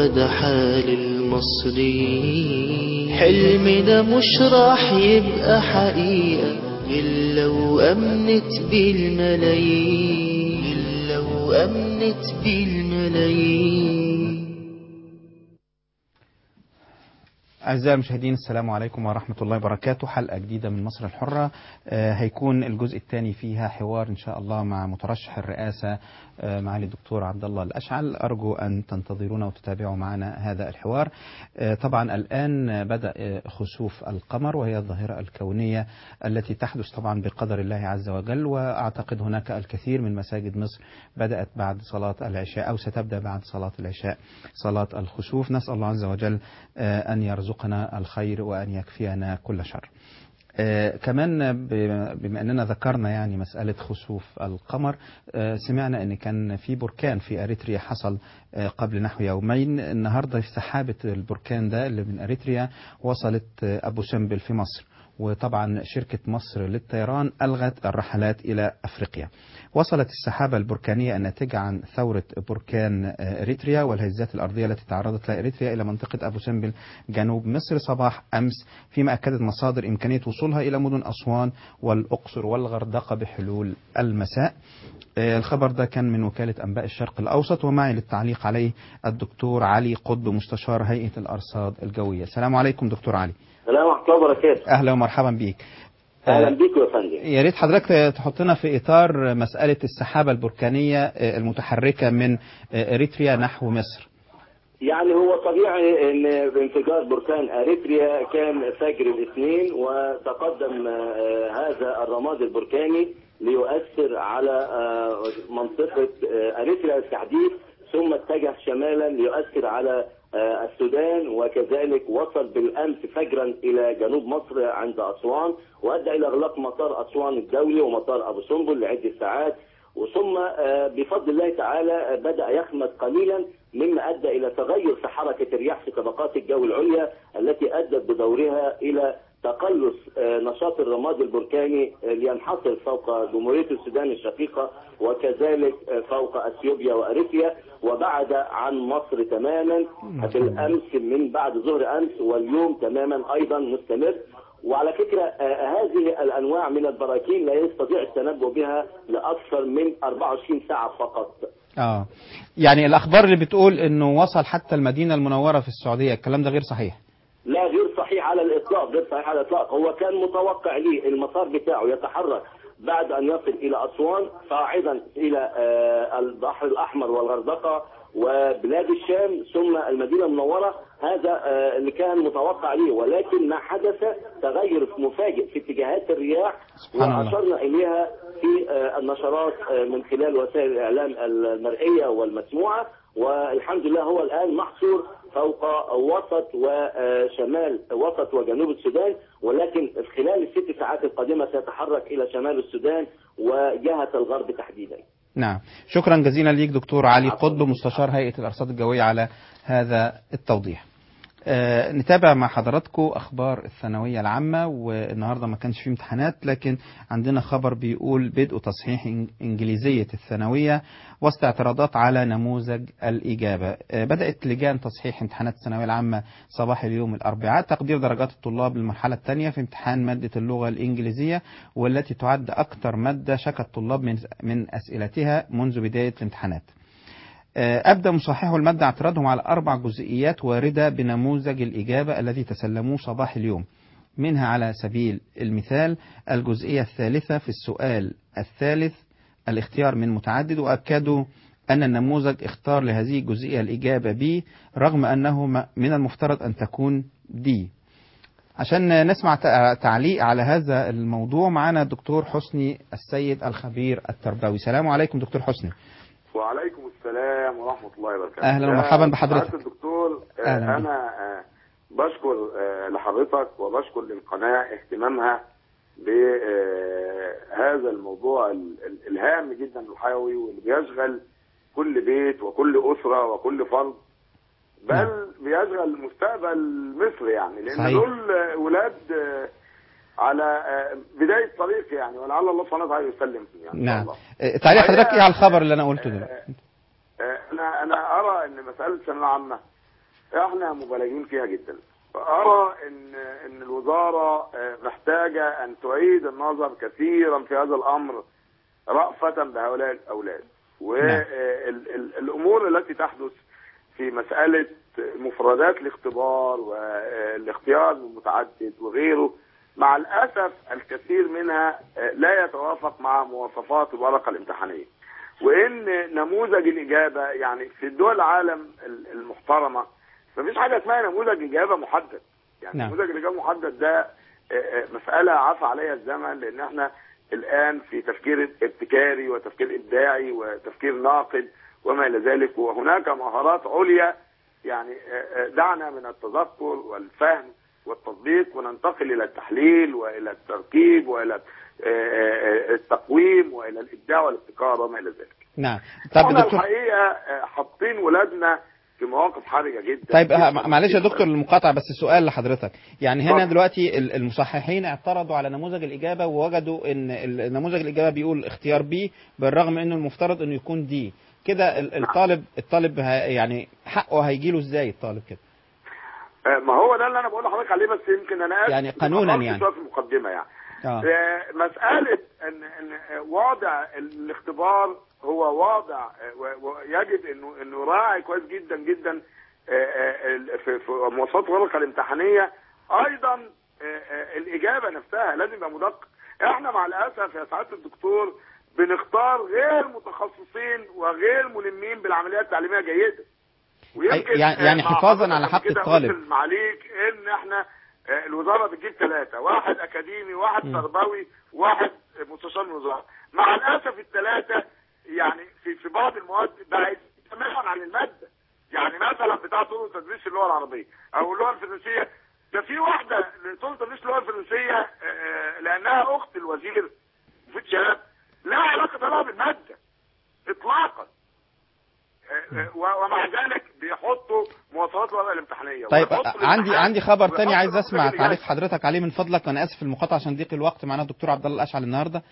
ده حال المصريين حلم ده مش راح يبقى حقيقة إلا لو أمنت بالملايين إلا لو أمنت بالملايين أعزائي المشاهدين السلام عليكم ورحمة الله وبركاته حلقة جديدة من مصر الحرة آه، هيكون الجزء الثاني فيها حوار إن شاء الله مع مترشح الرئاسة آه، معالي الدكتور عبد الله الأشعل أرجو أن تنتظرونا وتتابعوا معنا هذا الحوار آه، طبعا الآن بدأ آه، خسوف القمر وهي الظاهرة الكونية التي تحدث طبعا بقدر الله عز وجل وأعتقد هناك الكثير من مساجد مصر بدأت بعد صلاة العشاء أو ستبدأ بعد صلاة العشاء صلاة الخسوف نسأل الله عز وجل آه، أن يرزقنا الخير وأن يكفينا كل شر آه، كمان ب- بما أننا ذكرنا يعني مسألة خسوف القمر آه، سمعنا أن كان في بركان في أريتريا حصل آه، قبل نحو يومين النهاردة في سحابة البركان ده اللي من أريتريا وصلت آه، أبو سمبل في مصر وطبعا شركة مصر للطيران ألغت الرحلات إلى أفريقيا وصلت السحابة البركانية الناتجة عن ثورة بركان آه، إريتريا والهزات الأرضية التي تعرضت لها إريتريا إلى منطقة أبو سمبل جنوب مصر صباح أمس فيما أكدت مصادر إمكانية وصولها إلى مدن أسوان والأقصر والغردقة بحلول المساء آه، الخبر ده كان من وكالة أنباء الشرق الأوسط ومعي للتعليق عليه الدكتور علي قطب مستشار هيئة الأرصاد الجوية السلام عليكم دكتور علي السلام ورحمة الله وبركاته أهلا ومرحبا بيك آه، أهلا بيك يا فندم يا ريت حضرتك تحطنا في إطار مسألة السحابة البركانية آه، المتحركة من آه، إريتريا نحو مصر يعني هو طبيعي ان انفجار بركان اريتريا كان فجر الاثنين وتقدم آه، هذا الرماد البركاني ليؤثر على آه، منطقة آه، اريتريا بالتحديد ثم اتجه شمالا ليؤثر على آه، السودان وكذلك وصل بالامس فجرا الى جنوب مصر عند اسوان وادى الى اغلاق مطار اسوان الدولي ومطار ابو سمبل لعده ساعات وثم آه، بفضل الله تعالى آه، بدا يخمد قليلا مما ادى الى تغير في حركه الرياح في طبقات الجو العليا التي ادت بدورها الى تقلص آه، نشاط الرماد البركاني آه، لينحصر فوق جمهوريه السودان الشقيقه وكذلك آه، فوق اثيوبيا واريتريا وبعد عن مصر تماما بالامس من بعد ظهر امس واليوم تماما ايضا مستمر وعلى فكره آه، هذه الانواع من البراكين لا يستطيع التنبؤ بها لاكثر من 24 ساعه فقط. آه يعني الأخبار اللي بتقول إنه وصل حتى المدينة المنورة في السعودية الكلام ده غير صحيح لا غير صحيح على الاطلاق غير صحيح على الاطلاق هو كان متوقع ليه المسار بتاعه يتحرك بعد ان يصل الى اسوان صاعدا الى آه، البحر الاحمر والغردقه وبلاد الشام ثم المدينه المنوره هذا آه، اللي كان متوقع ليه ولكن ما حدث تغير مفاجئ في اتجاهات الرياح سبحان الله. واشرنا اليها في آه، النشرات آه، من خلال وسائل الاعلام المرئيه والمسموعه والحمد لله هو الان محصور فوق وسط وشمال وسط وجنوب السودان ولكن خلال الست ساعات القادمه سيتحرك الى شمال السودان وجهه الغرب تحديدا. نعم شكرا جزيلا ليك دكتور علي عفواً. قطب مستشار هيئة الأرصاد الجوية على هذا التوضيح آه نتابع مع حضراتكم أخبار الثانوية العامة والنهاردة ما كانش فيه امتحانات لكن عندنا خبر بيقول بدء تصحيح إن- إنجليزية الثانوية وسط اعتراضات على نموذج الإجابة آه بدأت لجان تصحيح امتحانات الثانوية العامة صباح اليوم الأربعاء تقدير درجات الطلاب للمرحلة الثانية في امتحان مادة اللغة الإنجليزية والتي تعد أكثر مادة شكى الطلاب من من أسئلتها منذ بداية الامتحانات آه، أبدأ مصححو المادة اعتراضهم على أربع جزئيات واردة بنموذج الإجابة الذي تسلموه صباح اليوم منها على سبيل المثال الجزئية الثالثة في السؤال الثالث الاختيار من متعدد وأكدوا أن النموذج اختار لهذه الجزئية الإجابة B رغم أنه م- من المفترض أن تكون D عشان نسمع تع- تعليق على هذا الموضوع معنا الدكتور حسني السيد الخبير التربوي سلام عليكم دكتور حسني وعليكم السلام ورحمة الله وبركاته أهلا ومرحبا يا بحضرتك. سعادة الدكتور آه، أهلا بك. أنا آه، بشكر آه، لحضرتك وبشكر للقناة اهتمامها بهذا الموضوع ال- ال- الهام جدا الحيوي واللي بيشغل كل بيت وكل أسرة وكل فرد بل نعم. بيشغل مستقبل مصر يعني لأن صحيح. دول آه، ولاد آه، على آه، بداية طريق يعني ولعل الله سبحانه وتعالى يسلم يعني إن شاء نعم الله. آه، تعليق حضرتك الحقيقة- ايه على الخبر اللي انا قلته دلوقتي آه، انا انا ارى ان مساله الثانويه العامه احنا مبالغين فيها جدا ارى ان ان الوزاره آه، محتاجه ان تعيد النظر كثيرا في هذا الامر رأفة بهؤلاء الاولاد والامور التي تحدث في مساله مفردات الاختبار والاختيار المتعدد وغيره مع الاسف الكثير منها آه، لا يتوافق مع مواصفات الورقه الامتحانيه وان نموذج الاجابه يعني في دول العالم المحترمه مفيش حاجه اسمها نموذج اجابه محدد يعني نعم. نموذج الاجابه المحدد ده آه، آه، مساله عفى عليها الزمن لان احنا الان في تفكير ابتكاري وتفكير ابداعي وتفكير ناقد وما الى ذلك وهناك مهارات عليا يعني آه، آه، دعنا من التذكر والفهم والتطبيق وننتقل الى التحليل والى التركيب والى آه، آه، التقويم والى الابداع والابتكار وما الى ذلك. نعم طب احنا دكتور الحقيقه آه، حاطين ولادنا في مواقف حرجه جدا طيب جداً ه- معلش يا جداً. دكتور المقاطعة بس سؤال لحضرتك يعني هنا اتفضل. دلوقتي ال- المصححين اعترضوا على نموذج الإجابة ووجدوا ان ال- نموذج الإجابة بيقول اختيار بي بالرغم انه المفترض انه يكون دي كده ال- الطالب الطالب ه- يعني حقه هيجيله ازاي الطالب كده آه، ما هو ده اللي انا بقول لحضرتك عليه بس يمكن انا اسف يعني قانوناً أخرت يعني. شوية في المقدمه يعني اه آه، مسألة إن إن وضع الاختبار هو وضع آه، و- ويجب إنه إنه يراعي كويس جدا جدا آه، آه، ال- في في مواصفات الورقة الامتحانية أيضا آه، آه، الإجابة نفسها لازم يبقى مدقق إحنا مع الأسف يا سعادة الدكتور بنختار غير متخصصين وغير ملمين بالعملية التعليمية جيدة ويمكن يعني- يعني آه، مع حفاظاً حضرتك على قبل حق كده الطالب. قلت معاليك ان احنا آه، الوزاره بتجيب ثلاثه واحد اكاديمي واحد م. تربوي واحد مستشار الوزاره مع الاسف الثلاثه يعني في في بعض المواد بعد تماما عن الماده يعني مثلا بتاع طرق تدريس اللغه العربيه او اللغه الفرنسيه ده في واحده طرق تدريس اللغه الفرنسيه آه، لانها اخت الوزير في الشباب لا علاقه لها بالماده اطلاقا آه، آه، و- ومع ذلك بيحطوا مواصفات الورقه الامتحانيه طيب ويحطوا عندي الامتحان عندي خبر تاني ويحطوا عايز نموذج اسمع الإجابة. تعليق حضرتك عليه من فضلك وانا اسف في المقاطعه عشان ضيق الوقت معانا الدكتور عبد الله الاشعل النهارده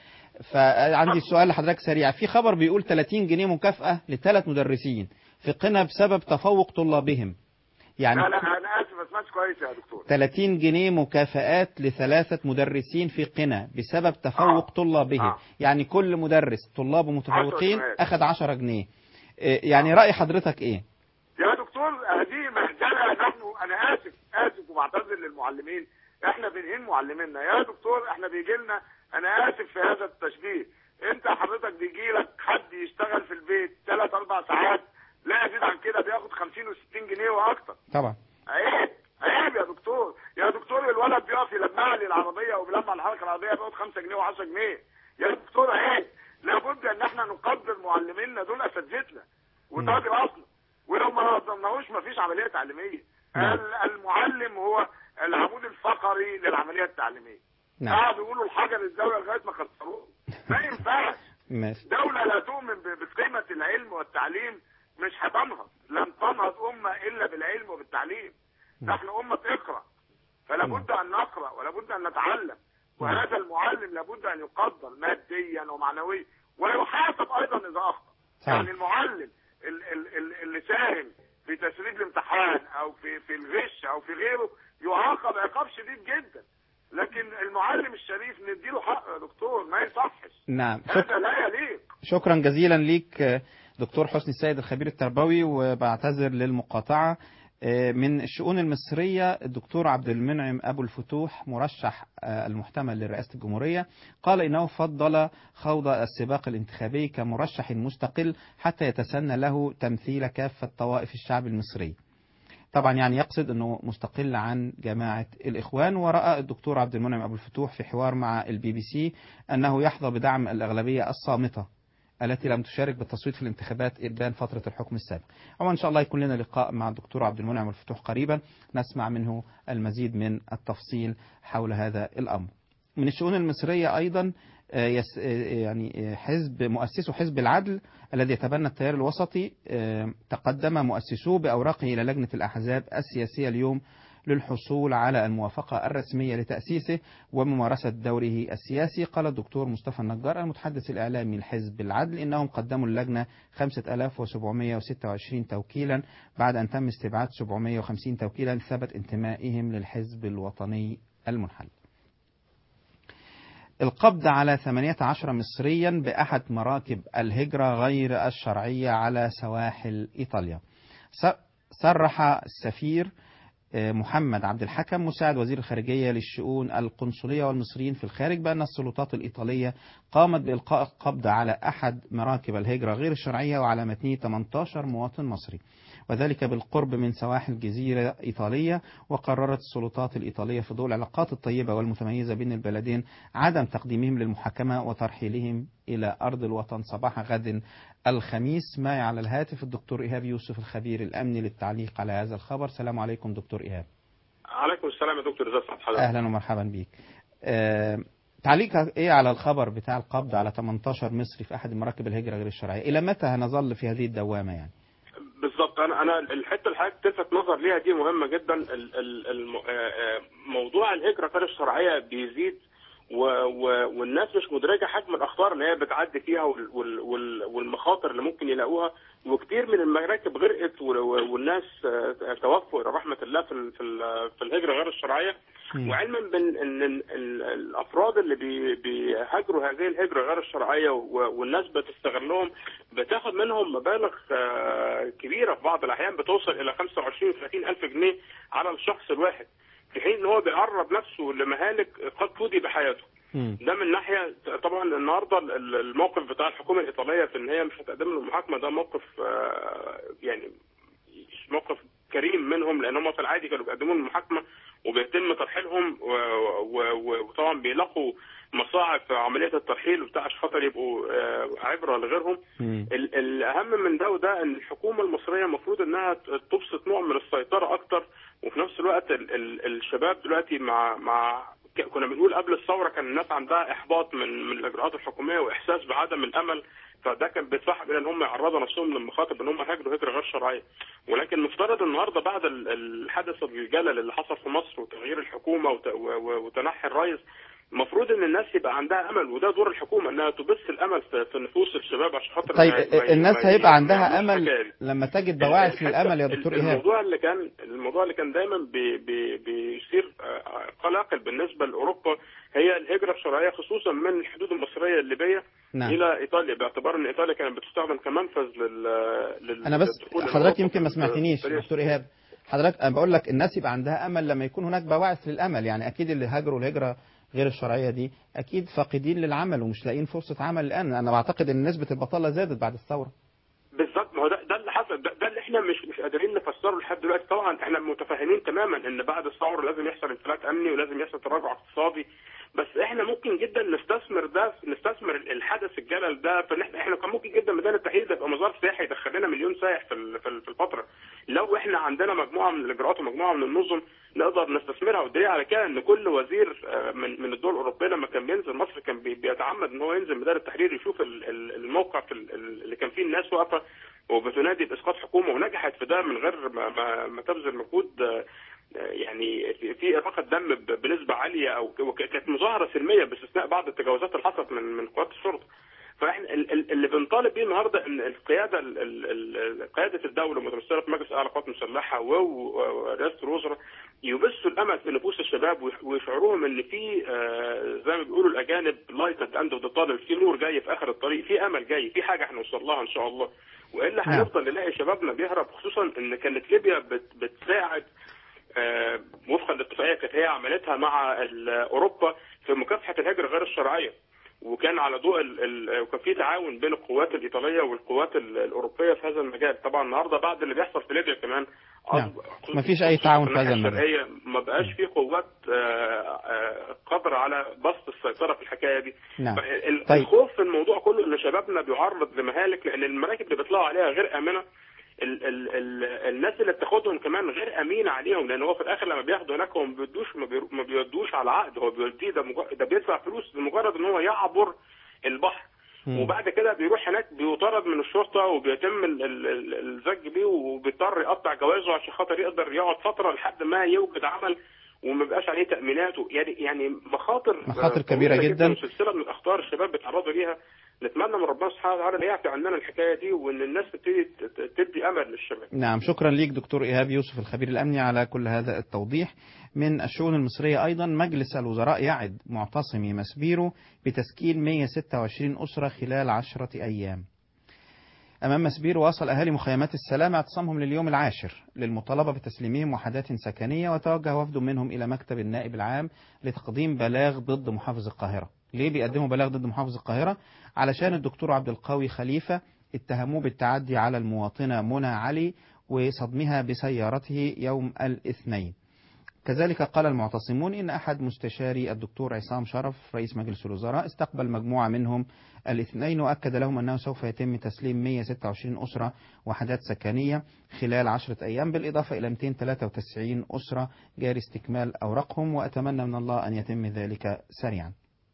فعندي سؤال لحضرتك سريع في خبر بيقول 30 جنيه مكافاه لثلاث مدرسين في قنا بسبب تفوق طلابهم يعني لا لا انا اسف ما سمعتش كويس يا دكتور 30 جنيه مكافآت لثلاثة مدرسين في قنا بسبب تفوق آه. طلابهم آه. يعني كل مدرس طلابه متفوقين جنيهات. أخذ 10 جنيه إيه، يعني رأي حضرتك إيه؟ يا دكتور هذه مهزله نحن انا اسف اسف وبعتذر للمعلمين احنا بنهين معلمينا يا دكتور احنا بيجي لنا انا اسف في هذا التشبيه انت حضرتك بيجي لك حد يشتغل في البيت ثلاث اربع ساعات لا يزيد عن كده بياخد 50 و60 جنيه واكتر طبعا عيب عيب يا دكتور يا دكتور الولد بيقف يلمع لي العربيه وبيلمع الحركه العربيه بياخد 5 جنيه و10 جنيه يا دكتور عيب لابد ان احنا نقدر معلمينا دول اساتذتنا وده اصلا ولو ما نظمناهوش ما فيش عمليه تعليميه نعم. ال- المعلم هو العمود الفقري للعمليه التعليميه نعم قعدوا يقولوا الحجر الزاويه لغايه ما كسروه ما ينفعش ماشي دولة لا تؤمن ب- بقيمة العلم والتعليم مش هتنهض لن تنهض أمة إلا بالعلم وبالتعليم نحن أمة اقرأ فلا بد أن نقرأ ولا بد أن نتعلم وهذا المعلم لابد أن يقدر ماديا ومعنويا ويحاسب أيضا إذا أخطأ صحيح. يعني المعلم ال- ال- ال- اللي ساهم في تسريب الامتحان أو في في الغش أو في غيره يعاقب عقاب شديد جدا لكن المعلم الشريف نديله حقه يا دكتور ما يصحش نعم شك... هذا لا يليق شكرا جزيلا ليك آه، دكتور حسني السيد الخبير التربوي وبعتذر للمقاطعة آه، من الشؤون المصرية الدكتور عبد المنعم أبو الفتوح مرشح آه، المحتمل لرئاسة الجمهورية قال إنه فضل خوض السباق الانتخابي كمرشح مستقل حتى يتسنى له تمثيل كافة طوائف الشعب المصري طبعا يعني يقصد انه مستقل عن جماعه الاخوان وراى الدكتور عبد المنعم ابو الفتوح في حوار مع البي بي سي انه يحظى بدعم الاغلبيه الصامته التي لم تشارك بالتصويت في الانتخابات ابان فتره الحكم السابق. عموما ان شاء الله يكون لنا لقاء مع الدكتور عبد المنعم أبو الفتوح قريبا نسمع منه المزيد من التفصيل حول هذا الامر. من الشؤون المصريه ايضا آه، يس- آه، يعني آه، حزب مؤسسو حزب العدل الذي يتبنى التيار الوسطي آه، تقدم مؤسسوه بأوراقه إلى لجنة الأحزاب السياسية اليوم للحصول على الموافقة الرسمية لتأسيسه وممارسة دوره السياسي قال الدكتور مصطفى النجار المتحدث الإعلامي لحزب العدل إنهم قدموا اللجنة 5726 توكيلا بعد أن تم استبعاد 750 توكيلا ثبت انتمائهم للحزب الوطني المنحل القبض على 18 مصريا بأحد مراكب الهجرة غير الشرعية على سواحل إيطاليا صرح السفير محمد عبد الحكم مساعد وزير الخارجية للشؤون القنصلية والمصريين في الخارج بأن السلطات الإيطالية قامت بإلقاء القبض على أحد مراكب الهجرة غير الشرعية وعلى متنه 18 مواطن مصري وذلك بالقرب من سواحل جزيرة إيطالية وقررت السلطات الإيطالية في ضوء العلاقات الطيبة والمتميزة بين البلدين عدم تقديمهم للمحاكمة وترحيلهم إلى أرض الوطن صباح غد الخميس معي على الهاتف الدكتور إيهاب يوسف الخبير الأمني للتعليق على هذا الخبر السلام عليكم دكتور إيهاب عليكم السلام يا دكتور ازي حضرتك أهلا ومرحبا بيك أه تعليقك ايه على الخبر بتاع القبض على 18 مصري في احد مراكب الهجره غير الشرعيه الى متى هنظل في هذه الدوامه يعني بالظبط انا انا الحته اللي حضرتك تلفت نظر ليها دي مهمه جدا ال- ال- الم- آه، آه، موضوع الهجره غير الشرعيه بيزيد و و والناس مش مدركه حجم الاخطار اللي هي بتعدي فيها وال وال وال والمخاطر اللي ممكن يلاقوها وكتير من المراكب غرقت وال- والناس آه، توفوا الى رحمه الله في ال- في ال- في الهجره غير الشرعيه مم. وعلما بان ان ال- ال- الافراد اللي بي- بيهاجروا هذه الهجره غير الشرعيه و- والناس بتستغلهم بتاخد منهم مبالغ آه، كبيره في بعض الاحيان بتوصل الى 25 30 الف جنيه على الشخص الواحد في حين ان هو بيعرض نفسه لمهالك قد تودي بحياته مم. ده من ناحيه طبعا النهارده ال- الموقف بتاع الحكومه الايطاليه في ان هي مش هتقدم له المحاكمه ده موقف آه، يعني موقف كريم منهم لان هم في العادي كانوا بيقدموا له المحاكمه وبيتم ترحيلهم و- و- و- وطبعا بيلاقوا مصاعب في عمليه الترحيل وبتاع عشان خاطر يبقوا آه، عبره لغيرهم مم. ال- الاهم من ده وده ان الحكومه المصريه المفروض انها ت- تبسط نوع من السيطره اكتر وفي نفس الوقت ال ال الشباب دلوقتي مع مع ك- كنا بنقول قبل الثوره كان الناس عندها احباط من من الاجراءات الحكوميه واحساس بعدم الامل فده كان بيدفعهم الى ان هم يعرضوا نفسهم للمخاطر ان هم هاجروا هجره غير شرعيه ولكن مفترض النهارده بعد ال- الحدث الجلل اللي حصل في مصر وتغيير الحكومه وت- و- و- وتنحي الرئيس المفروض ان الناس يبقى عندها امل وده دور الحكومه انها تبث الامل في, في نفوس الشباب عشان خاطر طيب ما- ما- الناس ما- هيبقى ما عندها يعملوش امل حكاية. لما تجد بواعث الحتة- للامل يا دكتور ايهاب الموضوع اللي كان الموضوع اللي كان دايما بي بي بيثير آه، قلاقل بالنسبه لاوروبا هي الهجره الشرعيه خصوصا من الحدود المصريه الليبيه نعم. الى ايطاليا باعتبار ان ايطاليا كانت بتستخدم كمنفذ لل, لل... انا بس للدخول حضرتك لأوروبا يمكن ما في سمعتنيش الطريق دكتور ايهاب حضرتك انا بقول لك الناس يبقى عندها امل لما يكون هناك بواعث للامل يعني اكيد اللي هاجروا الهجره غير الشرعيه دي اكيد فاقدين للعمل ومش لاقيين فرصه عمل الان انا بعتقد ان نسبه البطاله زادت بعد الثوره بالظبط ما هو ده, ده اللي حصل ده, ده اللي احنا مش مش قادرين نفسره لحد دلوقتي طبعا احنا متفاهمين تماما ان بعد الثوره لازم يحصل انفلات امني ولازم يحصل تراجع اقتصادي بس احنا ممكن جدا نستثمر ده نستثمر الحدث الجلل ده في ان احنا احنا كان ممكن جدا ميدان التحرير ده يبقى مزار سياحي يدخل لنا مليون سائح في ال- في ال- في الفتره لو احنا عندنا مجموعه من الاجراءات ومجموعه من النظم نقدر نستثمرها والدليل على كده ان كل وزير آه، من من الدول الاوروبيه لما كان بينزل مصر كان بي- بيتعمد ان هو ينزل ميدان التحرير يشوف ال- ال- الموقع في ال- ال- اللي كان فيه الناس واقفه وبتنادي باسقاط حكومه ونجحت في ده من غير ما, ما, ما تبذل مجهود آه، يعني في- في اراقه دم ب- بنسبه عاليه او وك- كانت مظاهره سلميه باستثناء بعض التجاوزات اللي حصلت من من قوات الشرطه فاحنا ال- ال- اللي بنطالب بيه النهارده ان القياده ال- ال- ال- قياده الدوله متمثله في مجلس اعلى القوات المسلحه و- ورئاسه الوزراء يبثوا الامل في نفوس الشباب ويح- ويشعروهم ان في آه، زي ما بيقولوا الاجانب لايت ات اند اوف ذا طالب في نور جاي في اخر الطريق في امل جاي في حاجه هنوصل لها ان شاء الله والا نعم. هنفضل نلاقي شبابنا بيهرب خصوصا ان كانت ليبيا بت- بتساعد آه، وفقا للاتفاقيه كانت هي عملتها مع ال- اوروبا في مكافحه الهجره غير الشرعيه وكان على ضوء ال- ال- وكان في تعاون بين القوات الايطاليه والقوات ال- الاوروبيه في هذا المجال طبعا النهارده بعد اللي بيحصل في ليبيا كمان نعم. أصبح- مفيش أي تعاون في هذا الناحية المجال. الشرقية ما بقاش في قوات آه، آه، قادره على بسط السيطره في الحكايه دي نعم. فال- طيب. الخوف في الموضوع كله ان شبابنا بيعرض لمهالك لان المراكب اللي بيطلعوا عليها غير امنه ال ال ال الناس اللي بتاخدهم كمان غير امين عليهم لان هو في الاخر لما بياخدوا هناك هو ما بيدوش ما, بيرو- ما بيودوش على عقد هو بيوديه ده مجرد ده بيدفع فلوس لمجرد ان هو يعبر البحر مم. وبعد كده بيروح هناك بيطرد من الشرطه وبيتم ال- ال- ال- الزج بيه وبيضطر يقطع جوازه عشان خاطر يقدر يقعد فتره لحد ما يوجد عمل وما بيبقاش عليه تامينات و- يعني يعني مخاطر مخاطر آه، كبيرة طويلة جدا. وسلسله من الاخطار الشباب بيتعرضوا ليها نتمنى من ربنا سبحانه وتعالى ان يعفي عننا الحكايه دي وان الناس تبتدي ت- ت- تدي امل للشباب نعم شكرا ليك دكتور إيهاب يوسف الخبير الأمني على كل هذا التوضيح من الشؤون المصرية أيضا مجلس الوزراء يعد معتصمي مسبيرو بتسكين 126 أسرة خلال عشرة أيام أمام مسبيرو واصل أهالي مخيمات السلام اعتصامهم لليوم العاشر للمطالبة بتسليمهم وحدات سكنية وتوجه وفد منهم إلى مكتب النائب العام لتقديم بلاغ ضد محافظ القاهرة ليه بيقدموا بلاغ ضد محافظ القاهرة علشان الدكتور عبد القوي خليفة اتهموه بالتعدي على المواطنة منى علي وصدمها بسيارته يوم الاثنين كذلك قال المعتصمون إن أحد مستشاري الدكتور عصام شرف رئيس مجلس الوزراء استقبل مجموعة منهم الاثنين وأكد لهم أنه سوف يتم تسليم 126 أسرة وحدات سكنية خلال عشرة أيام بالإضافة إلى 293 أسرة جاري استكمال أوراقهم وأتمنى من الله أن يتم ذلك سريعا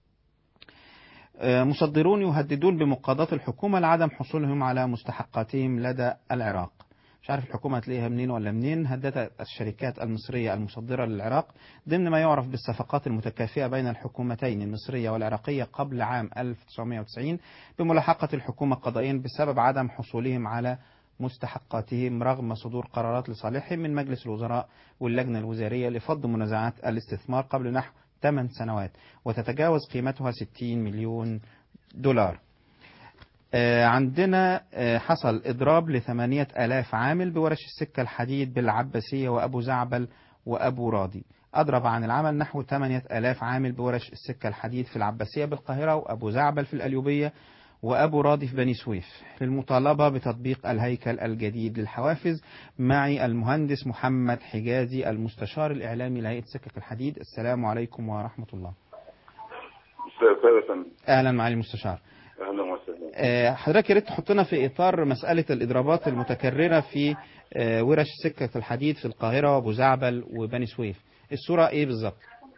آه، مصدرون يهددون بمقاضاة الحكومة لعدم حصولهم على مستحقاتهم لدى العراق مش عارف الحكومة هتلاقيها منين ولا منين هددت الشركات المصرية المصدرة للعراق ضمن ما يعرف بالصفقات المتكافئة بين الحكومتين المصرية والعراقية قبل عام 1990 بملاحقة الحكومة قضائيا بسبب عدم حصولهم على مستحقاتهم رغم صدور قرارات لصالحهم من مجلس الوزراء واللجنة الوزارية لفض منازعات الاستثمار قبل نحو 8 سنوات وتتجاوز قيمتها 60 مليون دولار آه، عندنا آه، حصل إضراب لثمانية آلاف عامل بورش السكة الحديد بالعباسية وأبو زعبل وأبو راضي أضرب عن العمل نحو 8000 عامل بورش السكة الحديد في العباسية بالقاهرة وأبو زعبل في الأليوبية وأبو راضي في بني سويف للمطالبة بتطبيق الهيكل الجديد للحوافز معي المهندس محمد حجازي المستشار الإعلامي لهيئة سكك الحديد السلام عليكم ورحمة الله ثالثا أهلا معالي المستشار اهلا وسهلا آه، حضرتك يا ريت تحطنا في اطار مساله الاضرابات المتكرره في آه، ورش سكه الحديد في القاهره وابو زعبل وبني سويف الصوره ايه بالظبط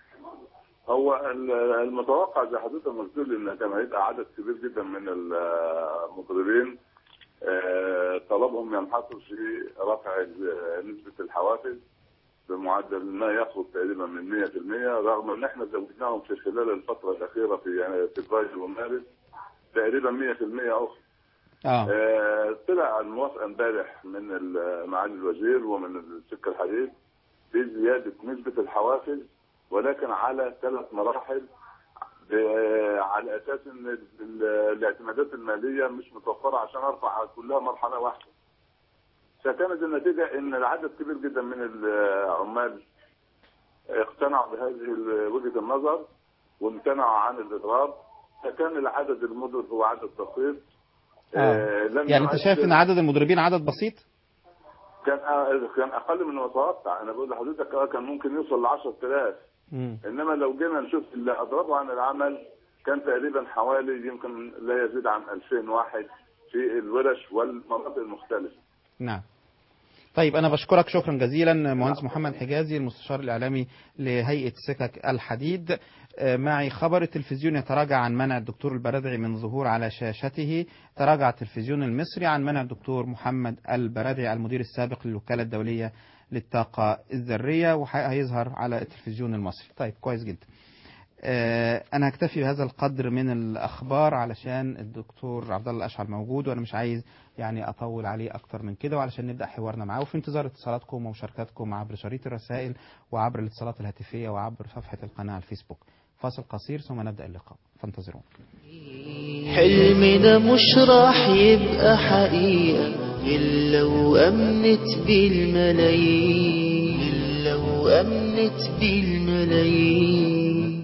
هو ال- المتوقع زي حضرتك ما بتقول ان كان هيبقى عدد كبير جدا من المضربين آه، طلبهم ينحصر في رفع ال- نسبه الحوافز بمعدل ما يخرج تقريبا من 100% رغم ان احنا زودناهم في خلال الفتره الاخيره في يعني فبراير ومارس تقريبا 100% اخرى اه آه، طلع الموافقه امبارح من ال- معالي الوزير ومن السكه الحديد بزياده نسبه الحوافز ولكن على ثلاث مراحل ب- على اساس ان ال- ال- الاعتمادات الماليه مش متوفره عشان ارفع كلها مرحله واحده. فكانت النتيجه ان العدد كبير جدا من العمال اقتنعوا بهذه ال- وجهه النظر وامتنعوا عن الاضراب فكان العدد المدر هو عدد بسيط آه. لم يعني انت يؤثر- شايف ان عدد المضربين عدد بسيط كان كان اقل من المتوقع انا بقول لحضرتك اه كان ممكن يوصل ل 10000 مم. انما لو جينا نشوف اللي اضربوا عن العمل كان تقريبا حوالي يمكن لا يزيد عن 2000 واحد في الورش والمناطق المختلفه نعم طيب أنا بشكرك شكرا جزيلا مهندس محمد حجازي المستشار الإعلامي لهيئة سكك الحديد آه، معي خبر التلفزيون يتراجع عن منع الدكتور البرادعي من ظهور على شاشته تراجع التلفزيون المصري عن منع الدكتور محمد البرادعي المدير السابق للوكالة الدولية للطاقة الذرية وهيظهر على التلفزيون المصري طيب كويس جدا آه، انا هكتفي بهذا القدر من الاخبار علشان الدكتور عبد الله الاشعل موجود وانا مش عايز يعني اطول عليه اكتر من كده وعلشان نبدا حوارنا معاه وفي انتظار اتصالاتكم ومشاركاتكم عبر شريط الرسائل وعبر الاتصالات الهاتفيه وعبر صفحه القناه على الفيسبوك فاصل قصير ثم نبدا اللقاء فانتظرون حلمي ده مش راح يبقى حقيقة إلا لو أمنت بالملايين إلا لو أمنت بالملايين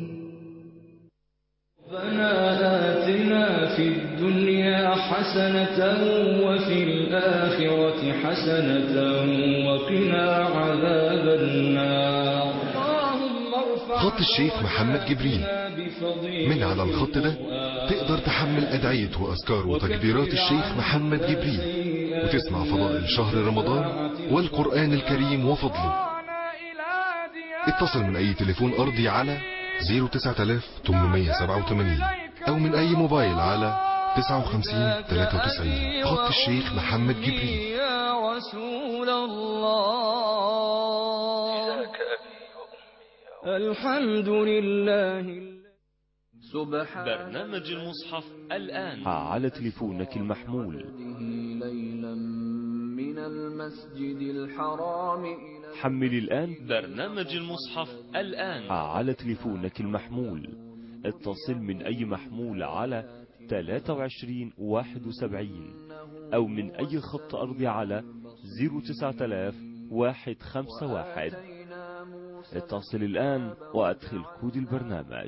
ربنا آتنا في الدنيا حسنة وفي الآخرة حسنة وقنا عذاب النار اللهم ارفع خط الشيخ محمد جبريل من على الخط ده تقدر تحمل أدعية وأذكار وتكبيرات الشيخ محمد جبريل وتسمع فضائل شهر رمضان والقرآن الكريم وفضله اتصل من أي تليفون أرضي على 09887 أو من أي موبايل على 59 93 خط الشيخ محمد جبريل يا رسول الله الحمد لله سبحان برنامج المصحف الآن على تليفونك المحمول ليلا من المسجد الحرام إلى حمل الآن برنامج المصحف الآن على تليفونك المحمول اتصل من أي محمول على 23 71 أو من أي خط أرضي على 09000 151 اتصل الآن وأدخل كود البرنامج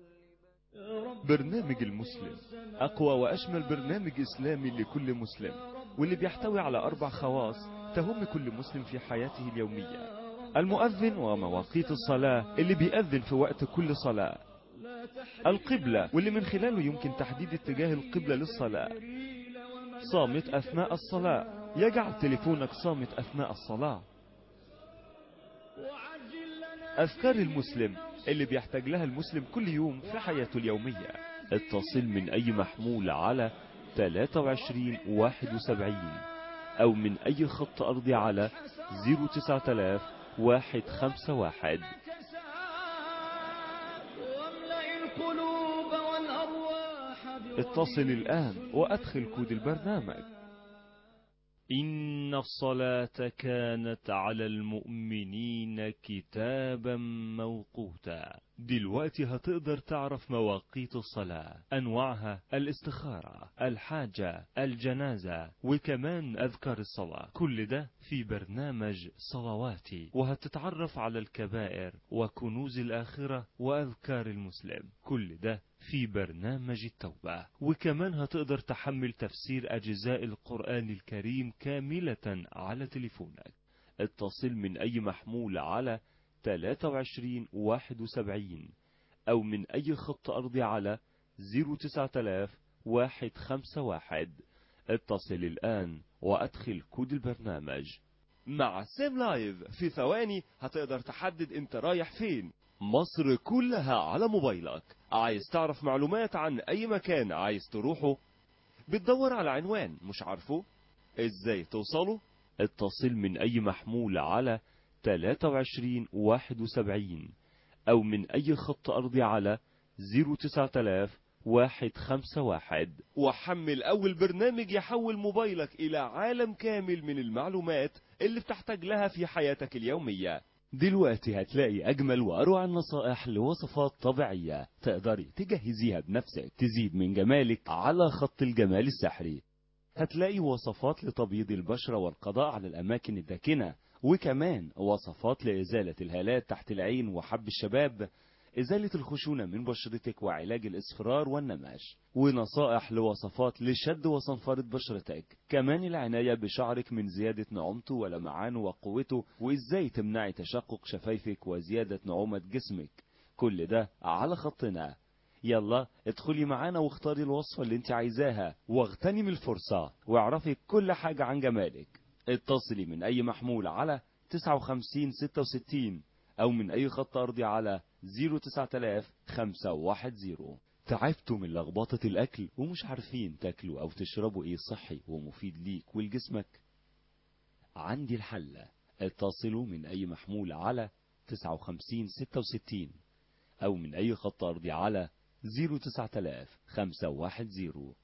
برنامج المسلم أقوى وأشمل برنامج إسلامي لكل مسلم واللي بيحتوي على أربع خواص تهم كل مسلم في حياته اليومية المؤذن ومواقيت الصلاة اللي بيأذن في وقت كل صلاة القبلة واللي من خلاله يمكن تحديد اتجاه القبلة للصلاة صامت أثناء الصلاة يجعل تليفونك صامت أثناء الصلاة أذكار المسلم اللي بيحتاج لها المسلم كل يوم في حياته اليومية اتصل من أي محمول على 23 71 أو من أي خط أرضي على 09000 151 واملأ القلوب والأرواح اتصل الآن وأدخل كود البرنامج إن الصلاة كانت على المؤمنين كتابا موقوتا دلوقتي هتقدر تعرف مواقيت الصلاة أنواعها الاستخارة الحاجة الجنازة وكمان أذكار الصلاة كل ده في برنامج صلواتي وهتتعرف على الكبائر وكنوز الآخرة وأذكار المسلم كل ده في برنامج التوبة وكمان هتقدر تحمل تفسير أجزاء القرآن الكريم كاملة على تليفونك اتصل من أي محمول على 23 71 أو من أي خط أرضي على 09000 151 اتصل الآن وأدخل كود البرنامج مع سيم لايف في ثواني هتقدر تحدد انت رايح فين مصر كلها على موبايلك عايز تعرف معلومات عن اي مكان عايز تروحه بتدور على عنوان مش عارفه ازاي توصله اتصل من اي محمول على 23 71 او من اي خط ارضي على 09000 151 وحمل اول برنامج يحول موبايلك الى عالم كامل من المعلومات اللي بتحتاج لها في حياتك اليومية دلوقتي هتلاقي أجمل وأروع النصائح لوصفات طبيعية تقدري تجهزيها بنفسك تزيد من جمالك على خط الجمال السحري هتلاقي وصفات لتبييض البشرة والقضاء على الأماكن الداكنة وكمان وصفات لإزالة الهالات تحت العين وحب الشباب إزالة الخشونة من بشرتك وعلاج الإصفرار والنماش ونصائح لوصفات لشد وصنفرة بشرتك كمان العناية بشعرك من زيادة نعومته ولمعانه وقوته وإزاي تمنعي تشقق شفايفك وزيادة نعومة جسمك كل ده على خطنا يلا ادخلي معانا واختاري الوصفة اللي انت عايزاها واغتنمي الفرصة واعرفي كل حاجة عن جمالك اتصلي من اي محمول على 59 66 او من اي خط ارضي على 09000 510 تعبتوا من لخبطة الاكل ومش عارفين تاكلوا او تشربوا ايه صحي ومفيد ليك ولجسمك عندي الحل اتصلوا من اي محمول على 59 66 او من اي خط ارضي على 09000 510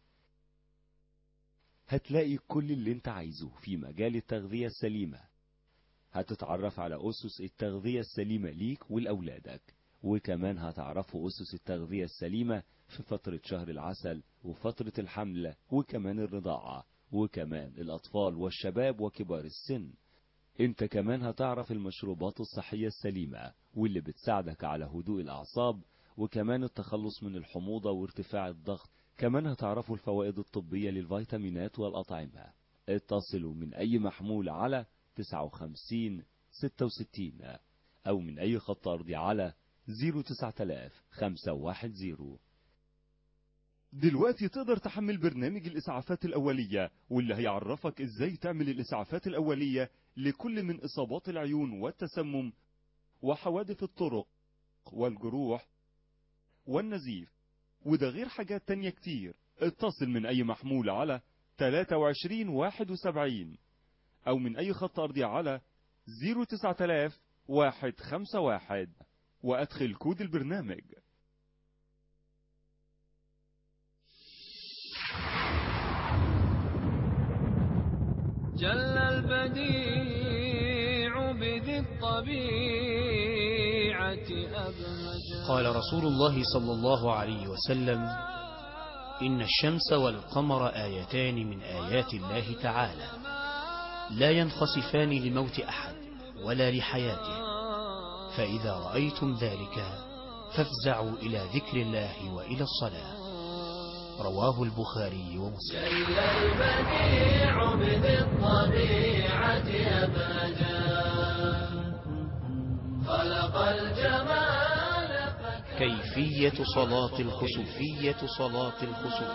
هتلاقي كل اللي انت عايزه في مجال التغذية السليمة هتتعرف على أسس التغذية السليمة ليك ولأولادك وكمان هتعرفوا أسس التغذية السليمة في فترة شهر العسل وفترة الحمل وكمان الرضاعة وكمان الأطفال والشباب وكبار السن انت كمان هتعرف المشروبات الصحية السليمة واللي بتساعدك على هدوء الأعصاب وكمان التخلص من الحموضة وارتفاع الضغط كمان هتعرفوا الفوائد الطبية للفيتامينات والأطعمة اتصلوا من أي محمول على 59 66 أو من أي خط أرضي على 09000 510 دلوقتي تقدر تحمل برنامج الإسعافات الأولية واللي هيعرفك إزاي تعمل الإسعافات الأولية لكل من إصابات العيون والتسمم وحوادث الطرق والجروح والنزيف وده غير حاجات تانية كتير اتصل من أي محمول على 23 71 أو من أي خط أرضي على 09000 151 وأدخل كود البرنامج جل البديع بذي الطبيعة أبهجا قال رسول الله صلى الله عليه وسلم إن الشمس والقمر آيتان من آيات الله تعالى لا ينخسفان لموت أحد ولا لحياته فإذا رأيتم ذلك فافزعوا إلى ذكر الله وإلى الصلاة رواه البخاري ومسلم جل البديع بذي الطبيعة أبهجا خلق الجمال كيفية صلاة الخسوفية صلاة الخسوف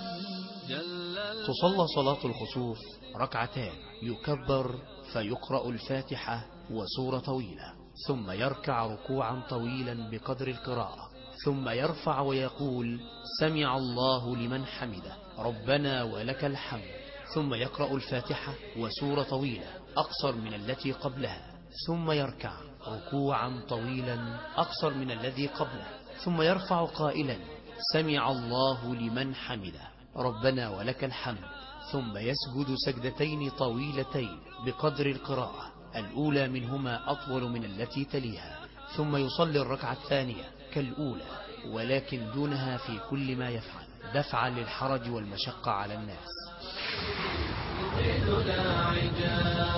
تصلى صلاة الخسوف ركعتان يكبر فيقرأ الفاتحة وسورة طويلة ثم يركع ركوعا طويلا بقدر القراءة ثم يرفع ويقول سمع الله لمن حمده ربنا ولك الحمد ثم يقرأ الفاتحة وسورة طويلة أقصر من التي قبلها ثم يركع ركوعا طويلا أقصر من الذي قبله ثم يرفع قائلا سمع الله لمن حمده ربنا ولك الحمد ثم يسجد سجدتين طويلتين بقدر القراءة الأولى منهما أطول من التي تليها ثم يصلي الركعة الثانية كالأولى ولكن دونها في كل ما يفعل دفعا للحرج والمشقة على الناس يطيلنا عجا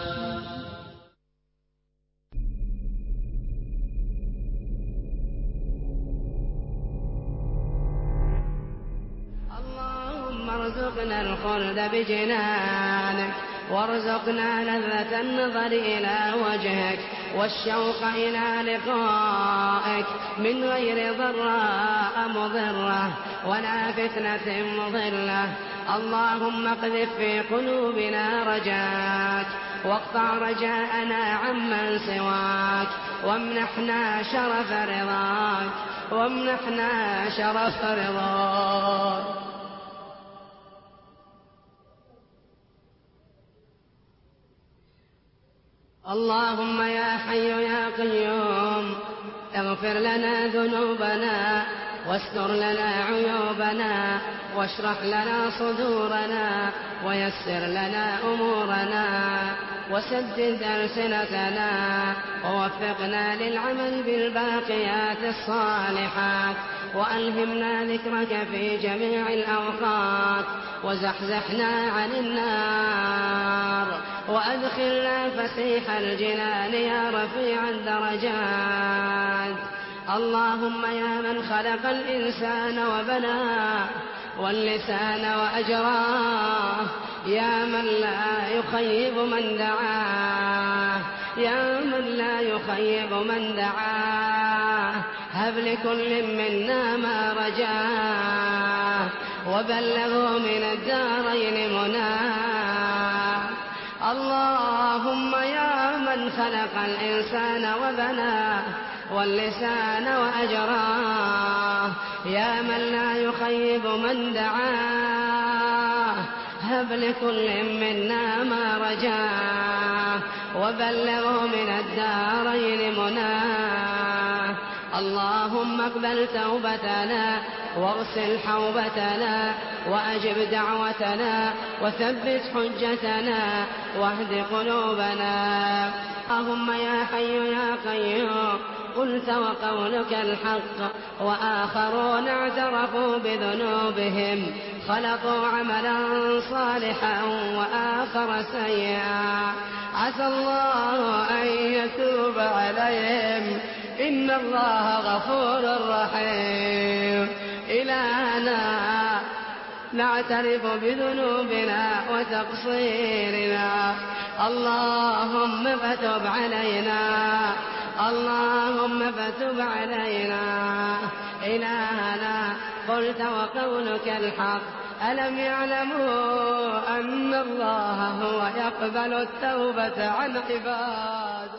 اللهم ارزقنا الخلد بجنانك وارزقنا لذة النظر إلى وجهك والشوق إلى لقائك من غير ضراء مضرة ولا فتنة مضلة اللهم اقذف في قلوبنا رجاك واقطع رجاءنا عمن سواك وامنحنا شرف رضاك وامنحنا شرف رضاك اللهم يا حي يا قيوم اغفر لنا ذنوبنا واستر لنا عيوبنا واشرح لنا صدورنا ويسر لنا أمورنا وسدد ألسنتنا ووفقنا للعمل بالباقيات الصالحات وألهمنا ذكرك في جميع الأوقات وزحزحنا عن النار وأدخلنا فسيح الجنان يا رفيع الدرجات اللهم يا من خلق الإنسان وبناه واللسان وأجراه يا من لا يخيب من دعاه يا من لا يخيب من دعاه هب لكل منا ما رجاه وبلغوا من الدارين مناه اللهم يا من خلق الإنسان وبناه واللسان وأجراه يا من لا يخيب من دعاه هب لكل منا ما رجاه وبلغه من الدارين مناه اللهم اقبل توبتنا واغسل حوبتنا وأجب دعوتنا وثبت حجتنا واهد قلوبنا اللهم يا حي يا قيوم قلت وقولك الحق وآخرون اعترفوا بذنوبهم خلقوا عملا صالحا وآخر سيئا عسى الله أن يتوب عليهم إن الله غفور رحيم إلهنا نعترف بذنوبنا وتقصيرنا اللهم فتب علينا اللهم فتب علينا إلهنا قلت وقولك الحق ألم يعلموا أن الله هو يقبل التوبة عن عباده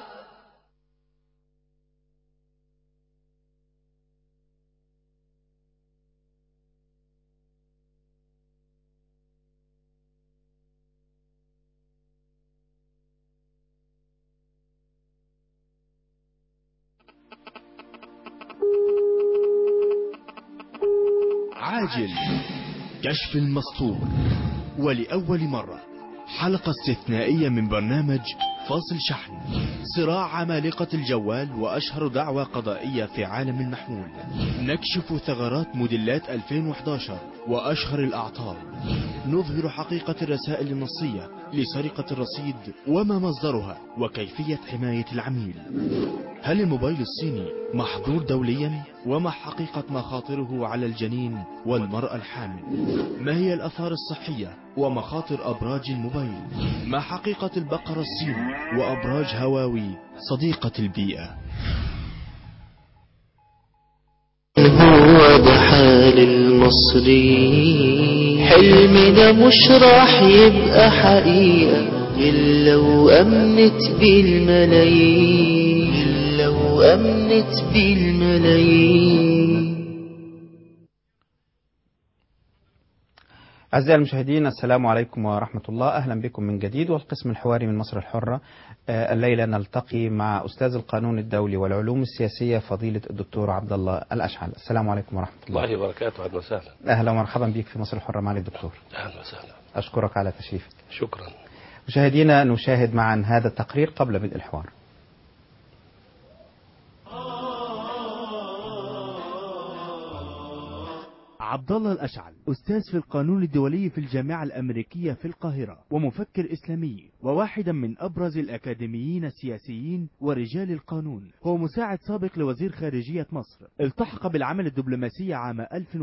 العاجل كشف المسطور ولأول مرة حلقة استثنائية من برنامج فاصل شحن صراع عمالقة الجوال وأشهر دعوى قضائية في عالم المحمول نكشف ثغرات موديلات 2011 وأشهر الأعطال نظهر حقيقة الرسائل النصية لسرقة الرصيد وما مصدرها وكيفية حماية العميل هل الموبايل الصيني محظور دوليا وما حقيقة مخاطره على الجنين والمرأة الحامل ما هي الأثار الصحية ومخاطر أبراج الموبايل ما حقيقة البقرة الصيني وأبراج هواوي صديقة البيئة هو ده حال المصري حلم ده مش راح يبقى حقيقة إلا لو أمنت بالملايين إلا لو أمنت بالملايين أعزائي المشاهدين السلام عليكم ورحمة الله أهلا بكم من جديد والقسم الحواري من مصر الحرة آه، الليلة نلتقي مع أستاذ القانون الدولي والعلوم السياسية فضيلة الدكتور عبد الله الأشعل السلام عليكم ورحمة الله الله وبركاته اهلا وسهلا أهلا ومرحبا بك في مصر الحرة معالي الدكتور اهلا وسهلا أشكرك على تشريفك شكرا مشاهدينا نشاهد معا هذا التقرير قبل بدء الحوار عبد الله الأشعل أستاذ في القانون الدولي في الجامعة الأمريكية في القاهرة ومفكر إسلامي وواحدا من أبرز الأكاديميين السياسيين ورجال القانون هو مساعد سابق لوزير خارجية مصر التحق بالعمل الدبلوماسي عام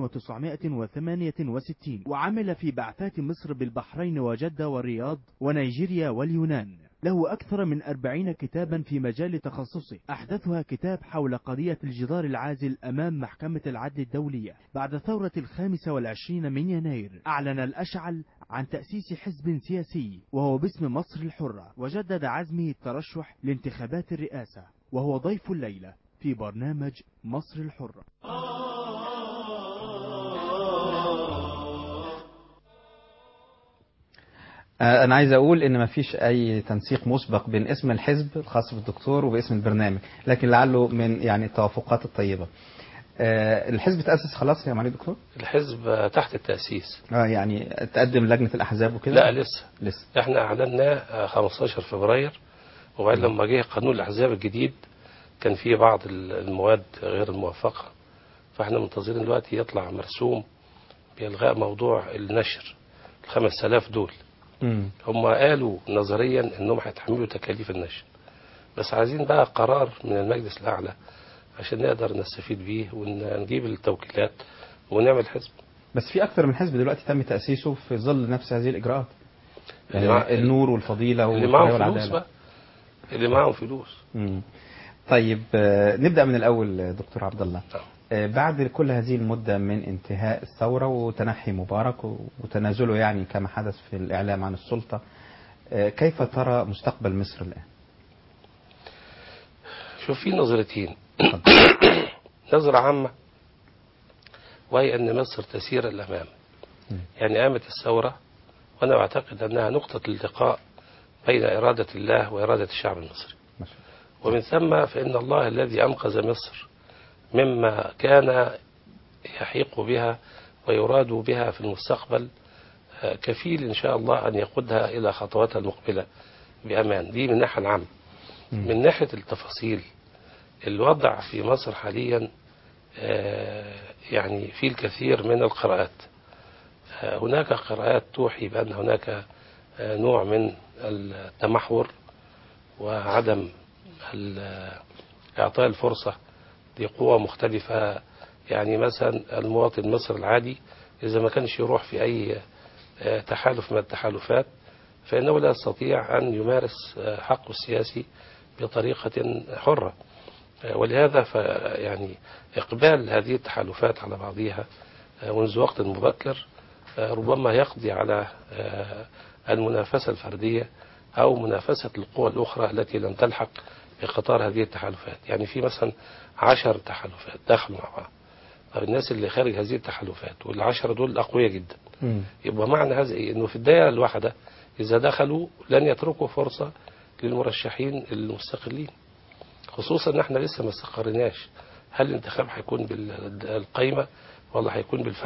1968 وعمل في بعثات مصر بالبحرين وجدة والرياض ونيجيريا واليونان له أكثر من أربعين كتابا في مجال تخصصه أحدثها كتاب حول قضية الجدار العازل أمام محكمة العدل الدولية بعد ثورة الخامسة والعشرين من يناير أعلن الأشعل عن تأسيس حزب سياسي وهو باسم مصر الحرة وجدد عزمه الترشح لانتخابات الرئاسة وهو ضيف الليلة في برنامج مصر الحرة آه، أنا عايز أقول إن مفيش أي تنسيق مسبق بين اسم الحزب الخاص بالدكتور وباسم البرنامج لكن لعله من يعني التوافقات الطيبة آه، الحزب تأسس خلاص يا معالي الدكتور؟ الحزب تحت التأسيس اه يعني تقدم لجنة الأحزاب وكده؟ لا لسه لسه احنا اعلنا آه، 15 فبراير وبعدين لما جه قانون الاحزاب الجديد كان فيه بعض ال- المواد غير الموافقة فاحنا منتظرين دلوقتي يطلع مرسوم بإلغاء موضوع النشر ال 5000 دول مم. هم قالوا نظريا انهم هيتحملوا تكاليف النشر بس عايزين بقى قرار من المجلس الاعلى عشان نقدر نستفيد بيه ونجيب التوكيلات ونعمل حزب بس في أكثر من حزب دلوقتي تم تأسيسه في ظل نفس هذه الإجراءات يعني اللي مع- النور والفضيلة اللي والحرية معاهم فلوس والعدالة بقى اللي معاهم فلوس مم. طيب آه، نبدأ من الأول آه، دكتور عبد الله آه، بعد كل هذه المدة من انتهاء الثورة وتنحي مبارك و- وتنازله يعني كما حدث في الإعلام عن السلطة آه، كيف ترى مستقبل مصر الآن؟ شوف في نظرتين نظرة عامة وهي أن مصر تسير الأمام يعني قامت الثورة وأنا أعتقد أنها نقطة التقاء بين إرادة الله وإرادة الشعب المصري ومن ثم فإن الله الذي أنقذ مصر مما كان يحيق بها ويراد بها في المستقبل آه، كفيل إن شاء الله أن يقودها إلى خطواتها المقبلة بأمان دي من الناحية العامة من ناحية التفاصيل الوضع في مصر حاليا آه، يعني في الكثير من القراءات آه، هناك قراءات توحي بأن هناك آه، نوع من التمحور وعدم ال- إعطاء الفرصة لقوى مختلفة يعني مثلا المواطن المصري العادي إذا ما كانش يروح في أي آه، تحالف من التحالفات فإنه لا يستطيع أن يمارس آه، حقه السياسي بطريقة حرة آه، ولهذا ف يعني إقبال هذه التحالفات على بعضها آه، منذ وقت مبكر آه، ربما يقضي على آه، المنافسة الفردية أو منافسة القوى الأخرى التي لم تلحق بقطار هذه التحالفات يعني في مثلا عشر تحالفات دخلوا مع بعض طب الناس اللي خارج هذه التحالفات والعشرة دول أقوياء جدا يبقى معنى هذا إيه؟ إنه في الدائرة الواحدة إذا دخلوا لن يتركوا فرصة للمرشحين المستقلين خصوصا إن إحنا لسه ما استقرناش هل الانتخاب هيكون بالقايمة ولا هيكون بالفردي